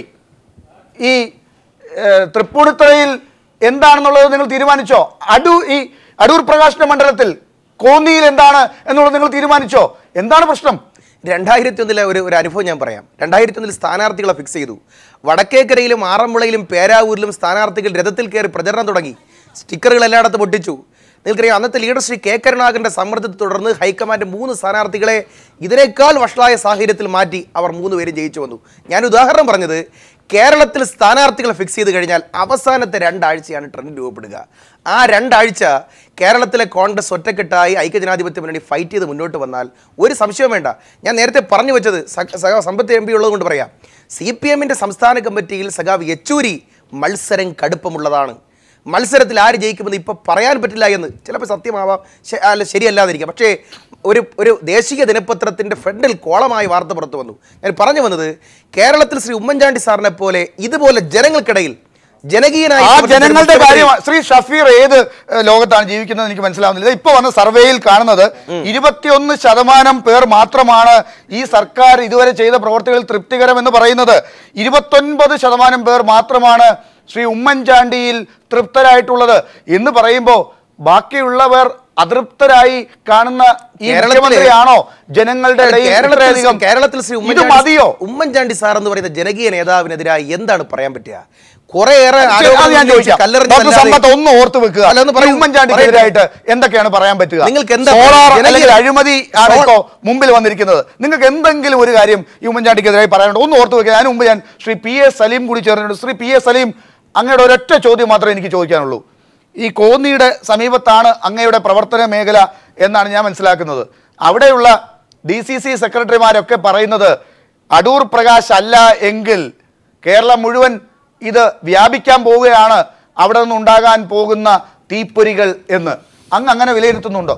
ഈ ഏഹ്, തൃപ്പൂണിത്തുറയിൽ എന്താണെന്നുള്ളത് നിങ്ങൾ തീരുമാനിച്ചോ അടൂർ ഈ അടൂർ പ്രകാശന മണ്ഡലത്തിൽ കോന്നിയിൽ എന്താണ് എന്നുള്ളത് നിങ്ങൾ തീരുമാനിച്ചോ എന്താണ് പ്രശ്നം രണ്ടായിരത്തി ഒന്നിലെ ഒരു ഒരു അനുഭവം ഞാൻ പറയാം രണ്ടായിരത്തി ഒന്നിൽ സ്ഥാനാർത്ഥികളെ ഫിക്സ് ചെയ്തു വടക്കേക്കരയിലും ആറന്മുളയിലും പേരാവൂരിലും സ്ഥാനാർത്ഥികൾ രഥത്തിൽ കയറി പ്രചരണം തുടങ്ങി സ്റ്റിക്കറുകൾ എല്ലായിടത്തും ഒട്ടിച്ചു നിങ്ങൾക്കറിയാം അന്നത്തെ ലീഡർ ശ്രീ കെ കരുണാകരന്റെ സമ്മർദ്ദത്തെ തുടർന്ന് ഹൈക്കമാൻഡ് മൂന്ന് സ്ഥാനാർത്ഥികളെ ഇതിനേക്കാൾ വഷളായ സാഹചര്യത്തിൽ മാറ്റി അവർ മൂന്ന് പേരും ജയിച്ചു വന്നു ഞാൻ ഉദാഹരണം പറഞ്ഞത് കേരളത്തിൽ സ്ഥാനാർത്ഥികളെ ഫിക്സ് ചെയ്ത് കഴിഞ്ഞാൽ അവസാനത്തെ രണ്ടാഴ്ചയാണ് ട്രെൻഡ് രൂപപ്പെടുക ആ രണ്ടാഴ്ച കേരളത്തിലെ കോൺഗ്രസ് ഒറ്റക്കെട്ടായി ഐക്യജനാധിപത്യ മുന്നണി ഫൈറ്റ് ചെയ്ത് മുന്നോട്ട് വന്നാൽ ഒരു സംശയവും വേണ്ട ഞാൻ നേരത്തെ പറഞ്ഞു വെച്ചത് സ- സഖാവ് സമ്പത്ത് എം പി ഉള്ളത് കൊണ്ട് പറയാം സി പി എമ്മിൻ്റെ സംസ്ഥാന കമ്മിറ്റിയിൽ സഖാവ് യെച്ചൂരി മത്സരം കടുപ്പമുള്ളതാണ് മത്സരത്തിൽ ആര് ജയിക്കുമെന്ന് ഇപ്പോൾ പറയാൻ പറ്റില്ല എന്ന് ചിലപ്പോൾ സത്യമാവാം ശ- അല്ല ശരിയല്ലാതിരിക്കാം പക്ഷേ ഒരു ഒരു ദേശീയ ദിനപത്രത്തിൻ്റെ ഫ്രണ്ടിൽ കോളമായി വാർത്ത പുറത്തു വന്നു ഞാൻ പറഞ്ഞു വന്നത് കേരളത്തിൽ ശ്രീ ഉമ്മൻചാണ്ടി സാറിനെ പോലെ ഇതുപോലെ ജനങ്ങൾക്കിടയിൽ ജനകീയനായി ആ പ്രവർത്തിച്ച ഒരു ജനങ്ങളുടെ മുഖ്യമന്ത്രി- കാര്യം ശ്രീ ഷഫീർ ഏത് ഏഹ്, ലോകത്താണ് ജീവിക്കുന്നത് എനിക്ക് മനസ്സിലാവുന്നില്ല ഇത് ഇപ്പൊ വന്ന സർവേയിൽ കാണുന്നത് ഇരുപത്തിയൊന്ന് ശതമാനം പേർ മാത്രമാണ് ഈ സർക്കാർ ഇതുവരെ ചെയ്ത പ്രവർത്തികളിൽ തൃപ്തികരമെന്ന് പറയുന്നത് ഇരുപത്തൊൻപത് ശതമാനം പേർ മാത്രമാണ് ശ്രീ ഉമ്മൻചാണ്ടിയിൽ തൃപ്തരായിട്ടുള്ളത് എന്ന് പറയുമ്പോൾ ബാക്കിയുള്ളവർ അതൃപ്തരായി കാണുന്ന ഈ കേരളത്തിലെ- മുഖ്യമന്ത്രിയാണോ ജനങ്ങളുടെ ഇടയിൽ കേരളത്തിൽ ഇത്രയധികം കേരളത്തിൽ ശ്രീ ഇത് ഉമ്മൻചാണ്ടി മതിയോ ഉമ്മൻചാണ്ടി സാർ എന്ന് പറയുന്ന ജനകീയ നേതാവിനെതിരായി എന്താണ് പറയാൻ പറ്റുക കുറേയേറെ അത് ആരോപണങ്ങൾ ഞാൻ ചോദിക്കാം കല്ലെറിഞ്ഞതല്ലാതെ- ഡോക്ടർ സമ്പത്ത് ഒന്ന് ഓർത്ത് വെക്കുക അല്ല, ഒന്ന് പറയൂ. ഈ ഉമ്മൻചാണ്ടിക്കെതിരായിട്ട് എന്തൊക്കെയാണ് പറയാൻ പറ്റുക നിങ്ങൾക്ക് എന്താ സോളാർ ജനകീയ- അല്ലെങ്കിൽ അഴിമതി ആണ് സോള- ഇപ്പോ മുമ്പിൽ വന്നിരിക്കുന്നത് നിങ്ങൾക്ക് എന്തെങ്കിലും ഒരു കാര്യം ഈ ഉമ്മൻചാണ്ടിക്കെതിരായി പറയാനുണ്ട് ഒന്ന് ഓർത്ത് വെക്കുക അതിന് മുമ്പ് ഞാൻ ശ്രീ പി എസ് സലീം കൂടി ചേർന്നിട്ടുണ്ട് ശ്രീ പി എസ് സലീം അങ്ങയുടെ ഒരൊറ്റ ചോദ്യം മാത്രമേ എനിക്ക് ചോദിക്കാനുള്ളൂ ഈ കോന്നിയുടെ സമീപത്താണ് അങ്ങയുടെ പ്രവർത്തന മേഖല എന്നാണ് ഞാൻ മനസ്സിലാക്കുന്നത് അവിടെയുള്ള ഡി സി സി സെക്രട്ടറിമാരൊക്കെ പറയുന്നത് അടൂർ പ്രകാശ് അല്ല എങ്കിൽ കേരളം മുഴുവൻ ഇത് വ്യാപിക്കാൻ പോവുകയാണ് അവിടെ നിന്നുണ്ടാകാൻ പോകുന്ന തീപ്പൊരികൾ എന്ന് അങ്ങ് അങ്ങനെ വിലയിരുത്തുന്നുണ്ടോ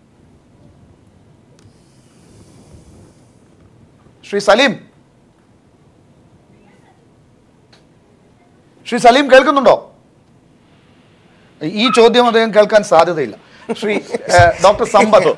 ശ്രീ സലീം ശ്രീ സലീം കേൾക്കുന്നുണ്ടോ ഈ ചോദ്യം അദ്ദേഹം കേൾക്കാൻ സാധ്യതയില്ല ശ്രീ ഏഹ്, ഡോക്ടർ സമ്പത്ത്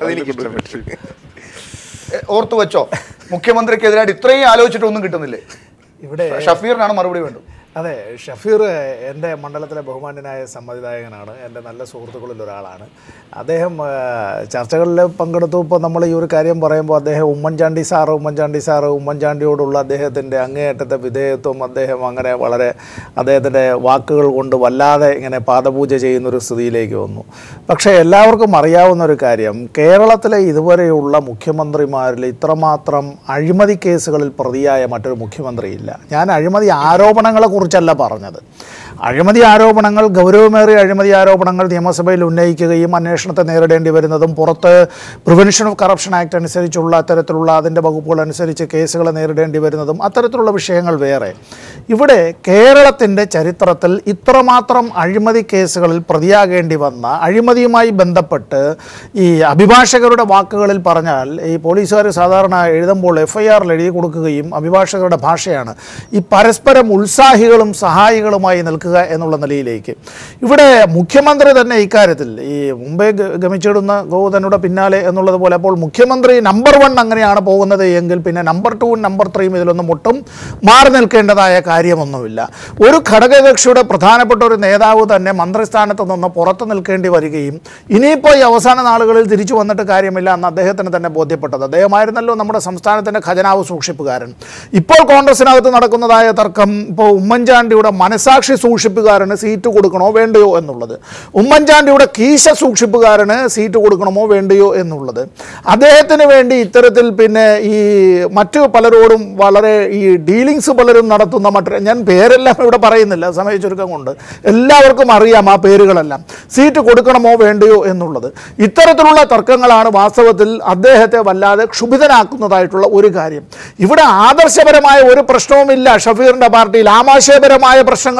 ഏഹ്, ഓർത്തു വെച്ചോ മുഖ്യമന്ത്രിക്കെതിരായിട്ട് ഇത്രയും ആലോചിച്ചിട്ട് ഒന്നും കിട്ടുന്നില്ലേ ഇവിടെ ഷഫീറിനാണ് മറുപടി വേണ്ടത് അതെ ഷഫീർ എൻ്റെ മണ്ഡലത്തിലെ ബഹുമാന്യനായ സമ്മതിദായകനാണ് എൻ്റെ നല്ല സുഹൃത്തുക്കളിൽ ഒരാളാണ് അദ്ദേഹം ആ, ചർച്ചകളിൽ പങ്കെടുത്തു ഇപ്പോൾ നമ്മൾ ഈ ഒരു കാര്യം പറയുമ്പോൾ അദ്ദേഹം ഉമ്മൻചാണ്ടി സാറ് ഉമ്മൻചാണ്ടി സാറ് ഉമ്മൻചാണ്ടിയോടുള്ള അദ്ദേഹത്തിൻ്റെ അങ്ങേയറ്റത്തെ വിധേയത്വം അദ്ദേഹം അങ്ങനെ വളരെ അദ്ദേഹത്തിൻ്റെ വാക്കുകൾ കൊണ്ട് വല്ലാതെ ഇങ്ങനെ പാദപൂജ ചെയ്യുന്നൊരു സ്ഥിതിയിലേക്ക് വന്നു പക്ഷേ എല്ലാവർക്കും അറിയാവുന്ന ഒരു കാര്യം കേരളത്തിലെ ഇതുവരെയുള്ള മുഖ്യമന്ത്രിമാരിൽ ഇത്രമാത്രം അഴിമതി കേസുകളിൽ പ്രതിയായ മറ്റൊരു മുഖ്യമന്ത്രിയില്ല ഞാൻ അഴിമതി ആരോപണങ്ങളെ കുറിച്ചല്ല പറഞ്ഞത് അഴിമതി ആരോപണങ്ങൾ ഗൗരവമേറിയ അഴിമതി ആരോപണങ്ങൾ നിയമസഭയിൽ ഉന്നയിക്കുകയും അന്വേഷണത്തെ നേരിടേണ്ടി വരുന്നതും പുറത്ത് പ്രിവെൻഷൻ ഓഫ് കറപ്ഷൻ ആക്ട് അനുസരിച്ചുള്ള അത്തരത്തിലുള്ള അതിൻ്റെ വകുപ്പുകൾ അനുസരിച്ച് കേസുകൾ നേരിടേണ്ടി വരുന്നതും അത്തരത്തിലുള്ള വിഷയങ്ങൾ വേറെ ഇവിടെ കേരളത്തിൻ്റെ ചരിത്രത്തിൽ ഇത്രമാത്രം അഴിമതി കേസുകളിൽ പ്രതിയാകേണ്ടി വന്ന അഴിമതിയുമായി ബന്ധപ്പെട്ട് ഈ അഭിഭാഷകരുടെ വാക്കുകളിൽ പറഞ്ഞാൽ ഈ പോലീസുകാർ സാധാരണ എഴുതുമ്പോൾ എഫ് ഐ ആറിൽ എഴുതി കൊടുക്കുകയും അഭിഭാഷകരുടെ ഭാഷയാണ് ഈ പരസ്പരം ഉത്സാഹികളും സഹായികളുമായി നിൽക്കുക എന്നുള്ള നിലയിലേക്ക് ഇവിടെ മുഖ്യമന്ത്രി തന്നെ ഇക്കാര്യത്തിൽ ഈ മുമ്പേ ഗ- ഗമിച്ചിടുന്ന ഗോതനുടെ പിന്നാലെ എന്നുള്ളത് പോലെ അപ്പോൾ മുഖ്യമന്ത്രി നമ്പർ വൺ അങ്ങനെയാണ് പോകുന്നത് എങ്കിൽ പിന്നെ നമ്പർ ടൂവും നമ്പർ ത്രീയും ഇതിലൊന്നും ഒട്ടും മാറി നിൽക്കേണ്ടതായ കാര്യമൊന്നുമില്ല ഒരു ഘടകകക്ഷിയുടെ പ്രധാനപ്പെട്ട ഒരു നേതാവ് തന്നെ മന്ത്രിസ്ഥാനത്ത് നിന്ന് പുറത്ത് നിൽക്കേണ്ടി വരികയും ഇനിയിപ്പോൾ ഈ അവസാന നാളുകളിൽ തിരിച്ചു വന്നിട്ട് കാര്യമില്ല എന്ന് അദ്ദേഹത്തിന് തന്നെ ബോധ്യപ്പെട്ടത് അദ്ദേഹമായിരുന്നല്ലോ നമ്മുടെ സംസ്ഥാനത്തിൻ്റെ ഖജനാവ് സൂക്ഷിപ്പുകാരൻ ഇപ്പോൾ കോൺഗ്രസിനകത്ത് നടക്കുന്നതായ തർക്കം ഇപ്പോൾ ഉമ്മൻചാണ്ടിയുടെ മനസാക്ഷി സൂക്ഷിപ്പുകാരന് സീറ്റ് കൊടുക്കണോ വേണ്ടയോ എന്നുള്ളത് ഉമ്മൻചാണ്ടിയുടെ കീശ സൂക്ഷിപ്പുകാരന് സീറ്റ് കൊടുക്കണമോ വേണ്ടയോ എന്നുള്ളത് അദ്ദേഹത്തിന് വേണ്ടി ഇത്തരത്തിൽ പിന്നെ ഈ മറ്റു പലരോടും വളരെ ഈ ഡീലിങ്സ് പലരും നടത്തുന്ന മറ്റു ഞാൻ പേരെല്ലാം ഇവിടെ പറയുന്നില്ല സമയ ചുരുക്കം കൊണ്ട് എല്ലാവർക്കും അറിയാം ആ പേരുകളെല്ലാം സീറ്റ് കൊടുക്കണമോ വേണ്ടയോ എന്നുള്ളത് ഇത്തരത്തിലുള്ള തർക്കങ്ങളാണ് വാസ്തവത്തിൽ അദ്ദേഹത്തെ വല്ലാതെ ക്ഷുഭിതനാക്കുന്നതായിട്ടുള്ള ഒരു കാര്യം ഇവിടെ ആദർശപരമായ ഒരു പ്രശ്നവുമില്ല ഷഫീറിൻ്റെ പാർട്ടിയിൽ ആമാശയപരമായ പ്രശ്നങ്ങൾ മാത്രമേ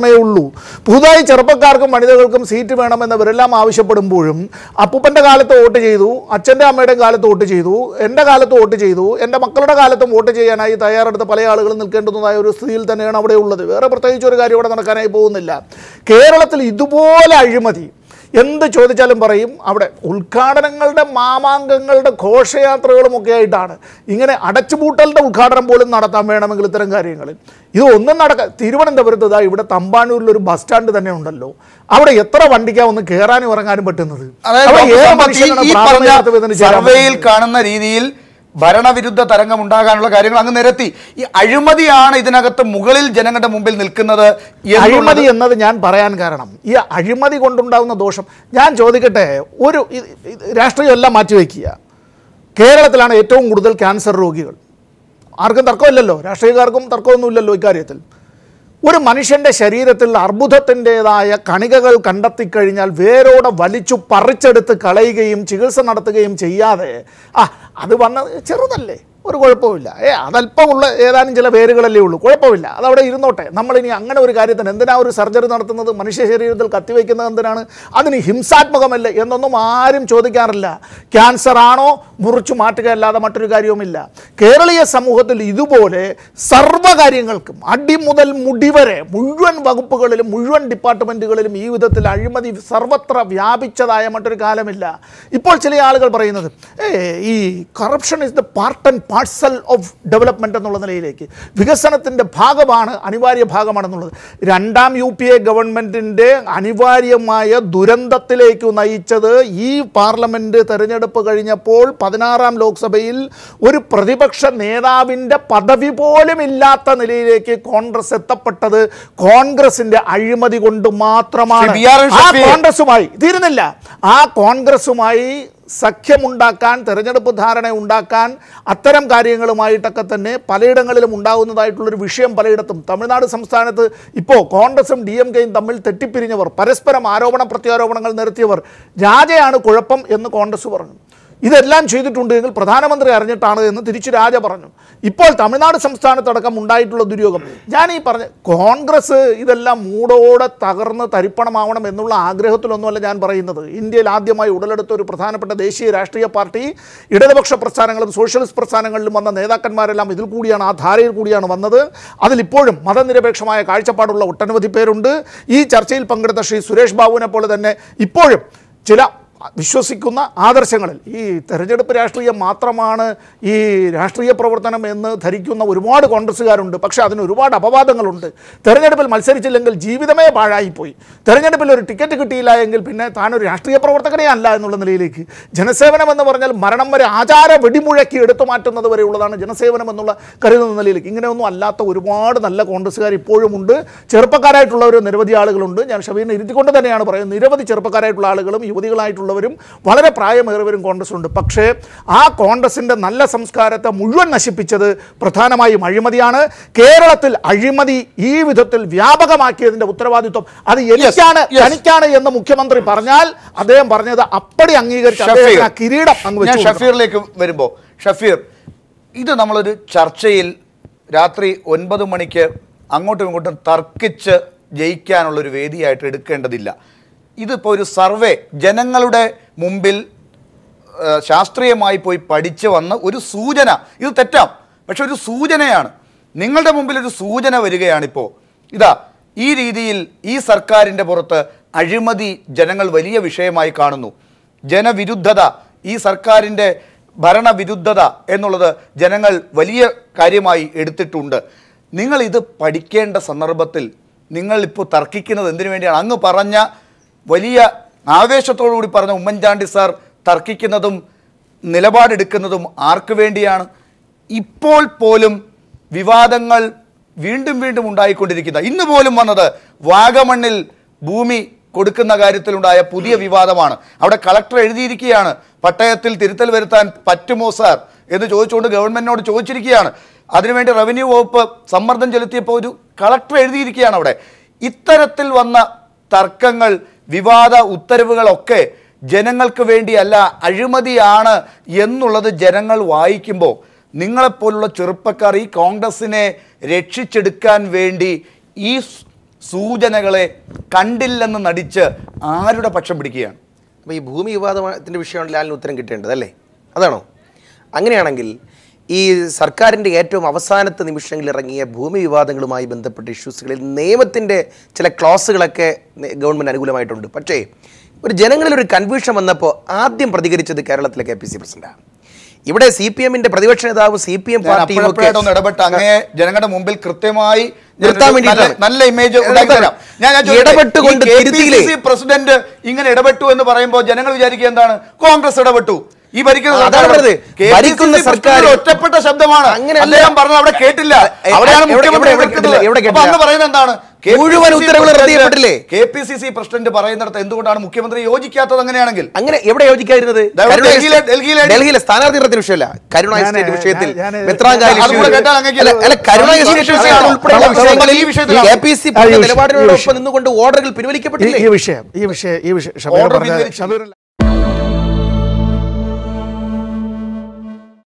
മാത്രമേ ഉള്ളൂ പുതുതായി ചെറുപ്പക്കാർക്കും വനിതകൾക്കും സീറ്റ് വേണമെന്നവരെല്ലാം ആവശ്യപ്പെടുമ്പോഴും അപ്പൂപ്പൻ്റെ കാലത്ത് വോട്ട് ചെയ്തു അച്ഛൻ്റെ അമ്മയുടെയും കാലത്ത് വോട്ട് ചെയ്തു എൻ്റെ കാലത്ത് വോട്ട് ചെയ്തു എൻ്റെ മക്കളുടെ കാലത്തും വോട്ട് ചെയ്യാനായി തയ്യാറെടുത്ത പല ആളുകളും നിൽക്കേണ്ടുന്നതായ ഒരു സ്ഥിതിയിൽ തന്നെയാണ് അവിടെ ഉള്ളത് വേറെ പ്രത്യേകിച്ച് ഒരു കാര്യം ഇവിടെ നടക്കാനായി പോകുന്നില്ല കേരളത്തിൽ ഇതുപോലെ അഴിമതി എന്ത് ചോദിച്ചാലും പറയും അവിടെ ഉദ്ഘാടനങ്ങളുടെ മാമാങ്കങ്ങളുടെ ഘോഷയാത്രകളും ഒക്കെ ആയിട്ടാണ് ഇങ്ങനെ അടച്ചുപൂട്ടലിൻ്റെ ഉദ്ഘാടനം പോലും നടത്താൻ വേണമെങ്കിൽ ഇത്തരം കാര്യങ്ങൾ ഇത് ഒന്നും നടക്ക തിരുവനന്തപുരത്ത് ഇതാ ഇവിടെ തമ്പാനൂരിൽ ഒരു ബസ് സ്റ്റാൻഡ് തന്നെ ഉണ്ടല്ലോ അവിടെ എത്ര വണ്ടിക്കാ ഒന്ന് കയറാനും ഇറങ്ങാനും പറ്റുന്നത് അതായത് അവിടെ ഡോക്ടർ ഏത് സമ്പത്ത് ഈ- മനുഷ്യനാണ് ഈ പ്രാഥമികമായിട്ട് പറഞ്ഞ ഇതിന് ചേരാൻ സർവേയിൽ പറ്റുന്നത്? കാണുന്ന രീതിയിൽ ഭരണവിരുദ്ധ തരംഗം ഉണ്ടാകാനുള്ള കാര്യങ്ങൾ അങ്ങ് നിരത്തി ഈ അഴിമതിയാണ് ഇതിനകത്ത് മുകളിൽ ജനങ്ങളുടെ മുമ്പിൽ നിൽക്കുന്നത് എന്നുള്ളത് അഴിമതി എന്നത് ഞാൻ പറയാൻ കാരണം ഈ അഴിമതി കൊണ്ടുണ്ടാകുന്ന ദോഷം ഞാൻ ചോദിക്കട്ടെ ഒരു ഇത് ഇത് രാഷ്ട്രീയം എല്ലാം മാറ്റിവെക്കുക കേരളത്തിലാണ് ഏറ്റവും കൂടുതൽ ക്യാൻസർ രോഗികൾ ആർക്കും തർക്കമില്ലല്ലോ രാഷ്ട്രീയക്കാർക്കും തർക്കമൊന്നുമില്ലല്ലോ ഇക്കാര്യത്തിൽ ഒരു മനുഷ്യൻ്റെ ശരീരത്തിൽ അർബുദത്തിൻ്റെതായ കണികകൾ കണ്ടെത്തിക്കഴിഞ്ഞാൽ വേരോടെ വലിച്ചു പറിച്ചെടുത്ത് കളയുകയും ചികിത്സ നടത്തുകയും ചെയ്യാതെ ആ അത് വന്നത് ചെറുതല്ലേ ഒരു കുഴപ്പമില്ല ഏ അതല്പമുള്ള ഏതാനും ചില പേരുകളല്ലേ ഉള്ളൂ കുഴപ്പമില്ല അതവിടെ ഇരുന്നോട്ടെ നമ്മളിനി അങ്ങനെ ഒരു കാര്യത്തിന് എന്തിനാ ഒരു സർജറി നടത്തുന്നത് മനുഷ്യ ശരീരത്തിൽ കത്തിവെക്കുന്നത് എന്തിനാണ് അതിന് ഹിംസാത്മകമല്ലേ എന്നൊന്നും ആരും ചോദിക്കാറില്ല ക്യാൻസർ ആണോ മുറിച്ചു മാറ്റുക അല്ലാതെ മറ്റൊരു കാര്യവുമില്ല കേരളീയ സമൂഹത്തിൽ ഇതുപോലെ സർവ്വകാര്യങ്ങൾക്കും അടി മുതൽ മുടി വരെ മുഴുവൻ വകുപ്പുകളിലും മുഴുവൻ ഡിപ്പാർട്ട്മെൻറ്റുകളിലും ഈ വിധത്തിൽ അഴിമതി സർവത്ര വ്യാപിച്ചതായ മറ്റൊരു കാലമില്ല ഇപ്പോൾ ചില ആളുകൾ പറയുന്നത് ഏ ഈ corruption is the part and parcel of development എന്നുള്ള നിലയിലേക്ക് വികസനത്തിൻ്റെ ഭാഗമാണ് അനിവാര്യ ഭാഗമാണെന്നുള്ളത് രണ്ടാം യു പി എ ഗവൺമെൻറ്റിൻ്റെ അനിവാര്യമായ ദുരന്തത്തിലേക്ക് നയിച്ചത് ഈ പാർലമെൻറ്റ് തെരഞ്ഞെടുപ്പ് കഴിഞ്ഞപ്പോൾ പതിനാറാം ലോക്സഭയിൽ ഒരു പ്രതിപക്ഷ നേതാവിൻ്റെ പദവി പോലും ഇല്ലാത്ത നിലയിലേക്ക് കോൺഗ്രസ് എത്തപ്പെട്ടത് കോൺഗ്രസിന്റെ അഴിമതി കൊണ്ട് മാത്രമാണ് ശ്രീ ബി ആർ എൻ ആ ഷഫീർ. കോൺഗ്രസുമായി തീരുന്നില്ല ആ കോൺഗ്രസുമായി സഖ്യമുണ്ടാക്കാൻ തെരഞ്ഞെടുപ്പ് ധാരണ ഉണ്ടാക്കാൻ അത്തരം കാര്യങ്ങളുമായിട്ടൊക്കെ തന്നെ പലയിടങ്ങളിലും ഉണ്ടാകുന്നതായിട്ടുള്ളൊരു വിഷയം പലയിടത്തും തമിഴ്നാട് സംസ്ഥാനത്ത് ഇപ്പോൾ കോൺഗ്രസും ഡി എം കെയും തമ്മിൽ തെറ്റിപ്പിരിഞ്ഞവർ പരസ്പരം ആരോപണ പ്രത്യാരോപണങ്ങൾ നടത്തിയവർ രാജയാണ് കുഴപ്പം എന്ന് കോൺഗ്രസ് പറഞ്ഞു ഇതെല്ലാം ചെയ്തിട്ടുണ്ട് എങ്കിൽ പ്രധാനമന്ത്രി അറിഞ്ഞിട്ടാണ് എന്ന് തിരിച്ചു രാജ പറഞ്ഞു ഇപ്പോൾ തമിഴ്നാട് സംസ്ഥാനത്തടക്കം ഉണ്ടായിട്ടുള്ള ദുര്യോഗം ഞാൻ ഈ പറഞ്ഞ കോൺഗ്രസ് ഇതെല്ലാം മൂടോടെ തകർന്ന് തരിപ്പണമാവണം എന്നുള്ള ആഗ്രഹത്തിലൊന്നുമല്ല ഞാൻ പറയുന്നത് ഇന്ത്യയിൽ ആദ്യമായി ഉടലെടുത്ത ഒരു പ്രധാനപ്പെട്ട ദേശീയ രാഷ്ട്രീയ പാർട്ടി ഇടതുപക്ഷ പ്രസ്ഥാനങ്ങളും സോഷ്യലിസ്റ്റ് പ്രസ്ഥാനങ്ങളിലും വന്ന നേതാക്കന്മാരെല്ലാം ഇതിൽ കൂടിയാണ് ആ ധാരയിൽ കൂടിയാണ് വന്നത് അതിലിപ്പോഴും മതനിരപേക്ഷമായ കാഴ്ചപ്പാടുള്ള ഒട്ടനവധി പേരുണ്ട് ഈ ചർച്ചയിൽ പങ്കെടുത്ത ശ്രീ സുരേഷ് ബാബുവിനെ പോലെ തന്നെ ഇപ്പോഴും ചില വിശ്വസിക്കുന്ന ആദർശങ്ങളിൽ ഈ തെരഞ്ഞെടുപ്പ് രാഷ്ട്രീയം മാത്രമാണ് ഈ രാഷ്ട്രീയ പ്രവർത്തനം എന്ന് ധരിക്കുന്ന ഒരുപാട് കോൺഗ്രസ്സുകാരുണ്ട് പക്ഷേ അതിന് ഒരുപാട് അപവാദങ്ങളുണ്ട് തെരഞ്ഞെടുപ്പിൽ മത്സരിച്ചില്ലെങ്കിൽ ജീവിതമേ പാഴായിപ്പോയി തെരഞ്ഞെടുപ്പിൽ ഒരു ടിക്കറ്റ് കിട്ടിയില്ല എങ്കിൽ പിന്നെ താനൊരു രാഷ്ട്രീയ പ്രവർത്തകനേ അല്ല എന്നുള്ള നിലയിലേക്ക് ജനസേവനം എന്ന് പറഞ്ഞാൽ മരണം വരെ ആചാര വെടിമുഴക്കി എടുത്തു മാറ്റുന്നത് വരെ ഉള്ളതാണ് ജനസേവനം എന്നുള്ള കരുതുന്ന നിലയിലേക്ക് ഇങ്ങനെയൊന്നും അല്ലാത്ത ഒരുപാട് നല്ല കോൺഗ്രസ്സുകാർ ഇപ്പോഴും ഉണ്ട് ചെറുപ്പക്കാരായിട്ടുള്ളവർ നിരവധി ആളുകളുണ്ട് ഞാൻ ഷബീറിനെ ഇരുത്തിക്കൊണ്ട് തന്നെയാണ് പറയുന്നത് നിരവധി ചെറുപ്പക്കാരായിട്ടുള്ള ആളുകളും യുവതികളായിട്ടുള്ളവരും വളരെ പ്രായമേറിയവരും കോൺഗ്രസ്സുണ്ട് പക്ഷേ ആ കോൺഗ്രസിൻ്റെ നല്ല സംസ്കാരത്തെ മുഴുവൻ നശിപ്പിച്ചത് പ്രധാനമായും അഴിമതിയാണ് കേരളത്തിൽ അഴിമതി ഈ വിധത്തിൽ വ്യാപകമാക്കിയതിൻ്റെ ഉത്തരവാദിത്വം അത് എനിക്കാണ് yes. തനിക്കാണ് എന്ന് മുഖ്യമന്ത്രി പറഞ്ഞാൽ അദ്ദേഹം പറഞ്ഞത് അപ്പടി അംഗീകരിച്ച് അദ്ദേഹത്തിന് ആ കിരീടം അങ്ങ് ഞാൻ വെച്ചു കൊടുക്കണം. ഷഫീറിലേക്ക് വരുമ്പോൾ ഷഫീർ ഇത് നമ്മളൊരു ചർച്ചയിൽ രാത്രി ഒൻപത് മണിക്ക് അങ്ങോട്ടും ഇങ്ങോട്ടും തർക്കിച്ച് ജയിക്കാനുള്ളൊരു വേദിയായിട്ട് എടുക്കേണ്ടതില്ല ഇതിപ്പോൾ ഒരു സർവേ ജനങ്ങളുടെ മുമ്പിൽ ആ, ശാസ്ത്രീയമായി പോയി പഠിച്ച് വന്ന ഒരു സൂചന ഇത് തെറ്റാം പക്ഷെ ഒരു സൂചനയാണ് നിങ്ങളുടെ മുമ്പിൽ ഒരു സൂചന വരികയാണിപ്പോൾ ഇതാ ഈ രീതിയിൽ ഈ സർക്കാരിൻ്റെ പുറത്ത് അഴിമതി ജനങ്ങൾ വലിയ വിഷയമായി കാണുന്നു ജനവിരുദ്ധത ഈ സർക്കാരിൻ്റെ ഭരണവിരുദ്ധത എന്നുള്ളത് ജനങ്ങൾ വലിയ കാര്യമായി എടുത്തിട്ടുണ്ട് നിങ്ങൾ ഇത് പഠിക്കേണ്ട സന്ദർഭത്തിൽ നിങ്ങൾ ഇപ്പോൾ തർക്കിക്കുന്നത് എന്തിനു വേണ്ടിയാണ് അങ്ങ് പറഞ്ഞ വലിയ ആവേശത്തോടു കൂടി പറഞ്ഞ ഉമ്മൻചാണ്ടി സാർ തർക്കിക്കുന്നതും നിലപാടെടുക്കുന്നതും ആർക്ക് വേണ്ടിയാണ് ഇപ്പോൾ പോലും വിവാദങ്ങൾ വീണ്ടും വീണ്ടും ഉണ്ടായിക്കൊണ്ടിരിക്കുന്ന ഇന്ന് പോലും വന്നത് വാഗമണ്ണിൽ ഭൂമി കൊടുക്കുന്ന കാര്യത്തിലുണ്ടായ പുതിയ വിവാദമാണ് അവിടെ കളക്ടർ എഴുതിയിരിക്കുകയാണ് പട്ടയത്തിൽ തിരുത്തൽ വരുത്താൻ പറ്റുമോ സാർ എന്ന് ചോദിച്ചുകൊണ്ട് ഗവൺമെന്റിനോട് ചോദിച്ചിരിക്കുകയാണ് അതിനുവേണ്ടി റവന്യൂ വകുപ്പ് സമ്മർദ്ദം ചെലുത്തിയപ്പോൾ ഒരു കളക്ടർ എഴുതിയിരിക്കുകയാണ് അവിടെ ഇത്തരത്തിൽ വന്ന തർക്കങ്ങൾ വിവാദ ഉത്തരവുകളൊക്കെ ജനങ്ങൾക്ക് വേണ്ടിയല്ല അഴിമതിയാണ് എന്നുള്ളത് ജനങ്ങൾ വായിക്കുമ്പോൾ നിങ്ങളെപ്പോലുള്ള ചെറുപ്പക്കാർ ഈ കോൺഗ്രസിനെ രക്ഷിച്ചെടുക്കാൻ വേണ്ടി ഈ സ് സൂചനകളെ കണ്ടില്ലെന്ന് നടിച്ച് ആരുടെ പക്ഷം പിടിക്കുകയാണ് അപ്പോൾ ഈ ഭൂമി വിവാദത്തിൻ്റെ വിഷയമാണ് ലാലിന് ഉത്തരം കിട്ടേണ്ടത് അല്ലേ അതാണോ അങ്ങനെയാണെങ്കിൽ ഈ സർക്കാരിൻ്റെ ഏറ്റവും അവസാനത്തെ നിമിഷങ്ങളിൽ ഇറങ്ങിയ ഭൂമി വിവാദങ്ങളുമായി ബന്ധപ്പെട്ട ഇഷ്യൂസുകളിൽ നിയമത്തിൻ്റെ ചില ക്ലോസുകളൊക്കെ നെ- ഗവൺമെൻറ് അനുകൂലമായിട്ടുണ്ട് പക്ഷേ ഒരു ജനങ്ങളിൽ ഒരു കൺഫ്യൂഷൻ വന്നപ്പോൾ ആദ്യം പ്രതികരിച്ചത് കേരളത്തിലെ കെ പി സി പ്രസിഡന്റാണ് ഇവിടെ സി പി എമ്മിന്റെ പ്രതിപക്ഷ നേതാവ് സി പി എം ഞാൻ പാർട്ടിയും ഒക്കെ അപ്പോഴപ്പോഴായിട്ടൊന്ന് ഇടപെട്ട് അങ്ങേ ജനങ്ങളുടെ മുമ്പിൽ കൃത്യമായി നിർത്താൻ ഞാനൊരു നല്ല- വേണ്ടിയിട്ടാണ്. നല്ല ഇമേജ് ഉണ്ടാക്കി തരാം ഞാൻ ഞാൻ ചോദിക്കട്ടെ, ഇടപെട്ടുകൊണ്ട് ഈ KPCC തിരുത്തിയില്ലേ? പ്രസിഡന്റ് ഇങ്ങനെ ഇടപെട്ടു എന്ന് പറയുമ്പോൾ ജനങ്ങൾ വിചാരിക്കുക എന്താണ് കോൺഗ്രസ് ഇടപെട്ടു ഈ ഭരിക്കുന്ന അതാണ് സർക്കാർ പറഞ്ഞത്. KPCC ഭരിക്കുന്ന പ്രസിഡന്റ് സർക്കാർ ഒറ്റപ്പെട്ട ശബ്ദമാണ് അങ്ങനെയല്ല. അദ്ദേഹം പറഞ്ഞത് അവിടെ കേട്ടില്ല എ- അവിടെയാണ് എവിടെ- മുഖ്യമന്ത്രി എവിടെ എതിർക്കുന്നത്. കേട്ടില്ല? എവിടെ അപ്പൊ അന്ന് കേട്ടില്ല? പറയുന്നത് എന്താണ് മുഴുവൻ ഉത്തരവുകൾ റദ്ദ് ചെയ്യപ്പെട്ടില്ലേ? K P C C president പറയുന്നിടത്ത് എന്തുകൊണ്ടാണ് മുഖ്യമന്ത്രി യോജിക്കാത്തത് അങ്ങനെയാണെങ്കിൽ അങ്ങനെ എവിടെ യോജിക്കാതിരുന്നത് ദാ ഇവിടെ കരുണ ഡൽഹിയിലെ- ഡൽഹിയിലെ- ഡൽഹിയിലെ സ്ഥാനാർത്ഥി നിർത്തിയ വിഷയമല്ല കരുണ ഞാന് എസ്റ്റേറ്റ് വിഷയത്തിൽ ഞാൻ- ഞാന് മെത്രാങ്കായൽ അതുകൂടെ ഇഷ്യൂവിൽ- കേട്ടാൽ അങ്ങേക്ക് അല്ല, അല്ല, കരുണ ഈ എസ്റ്റേറ്റ് വിഷയത്തിലാണ്. വിഷയത്തിൽ ഉൾപ്പെടെയുള്ള നമ്മൾ വിഷയങ്ങളിൽ ഈ വിഷയത്തിലാണ്. കെ പി സി ആ, ഈ വിഷയം, ഈ നിലപാടിനോടൊപ്പം വിഷയം. നിന്നുകൊണ്ട് ഓർഡറുകൾ ഈ പിൻവലിക്കപ്പെട്ടില്ലേ ഈ വിഷയം ഈ വിഷയം ഈ വിഷയം ഷബീർ Order പറഞ്ഞ പിൻവലിച്ചു. ഷബീർ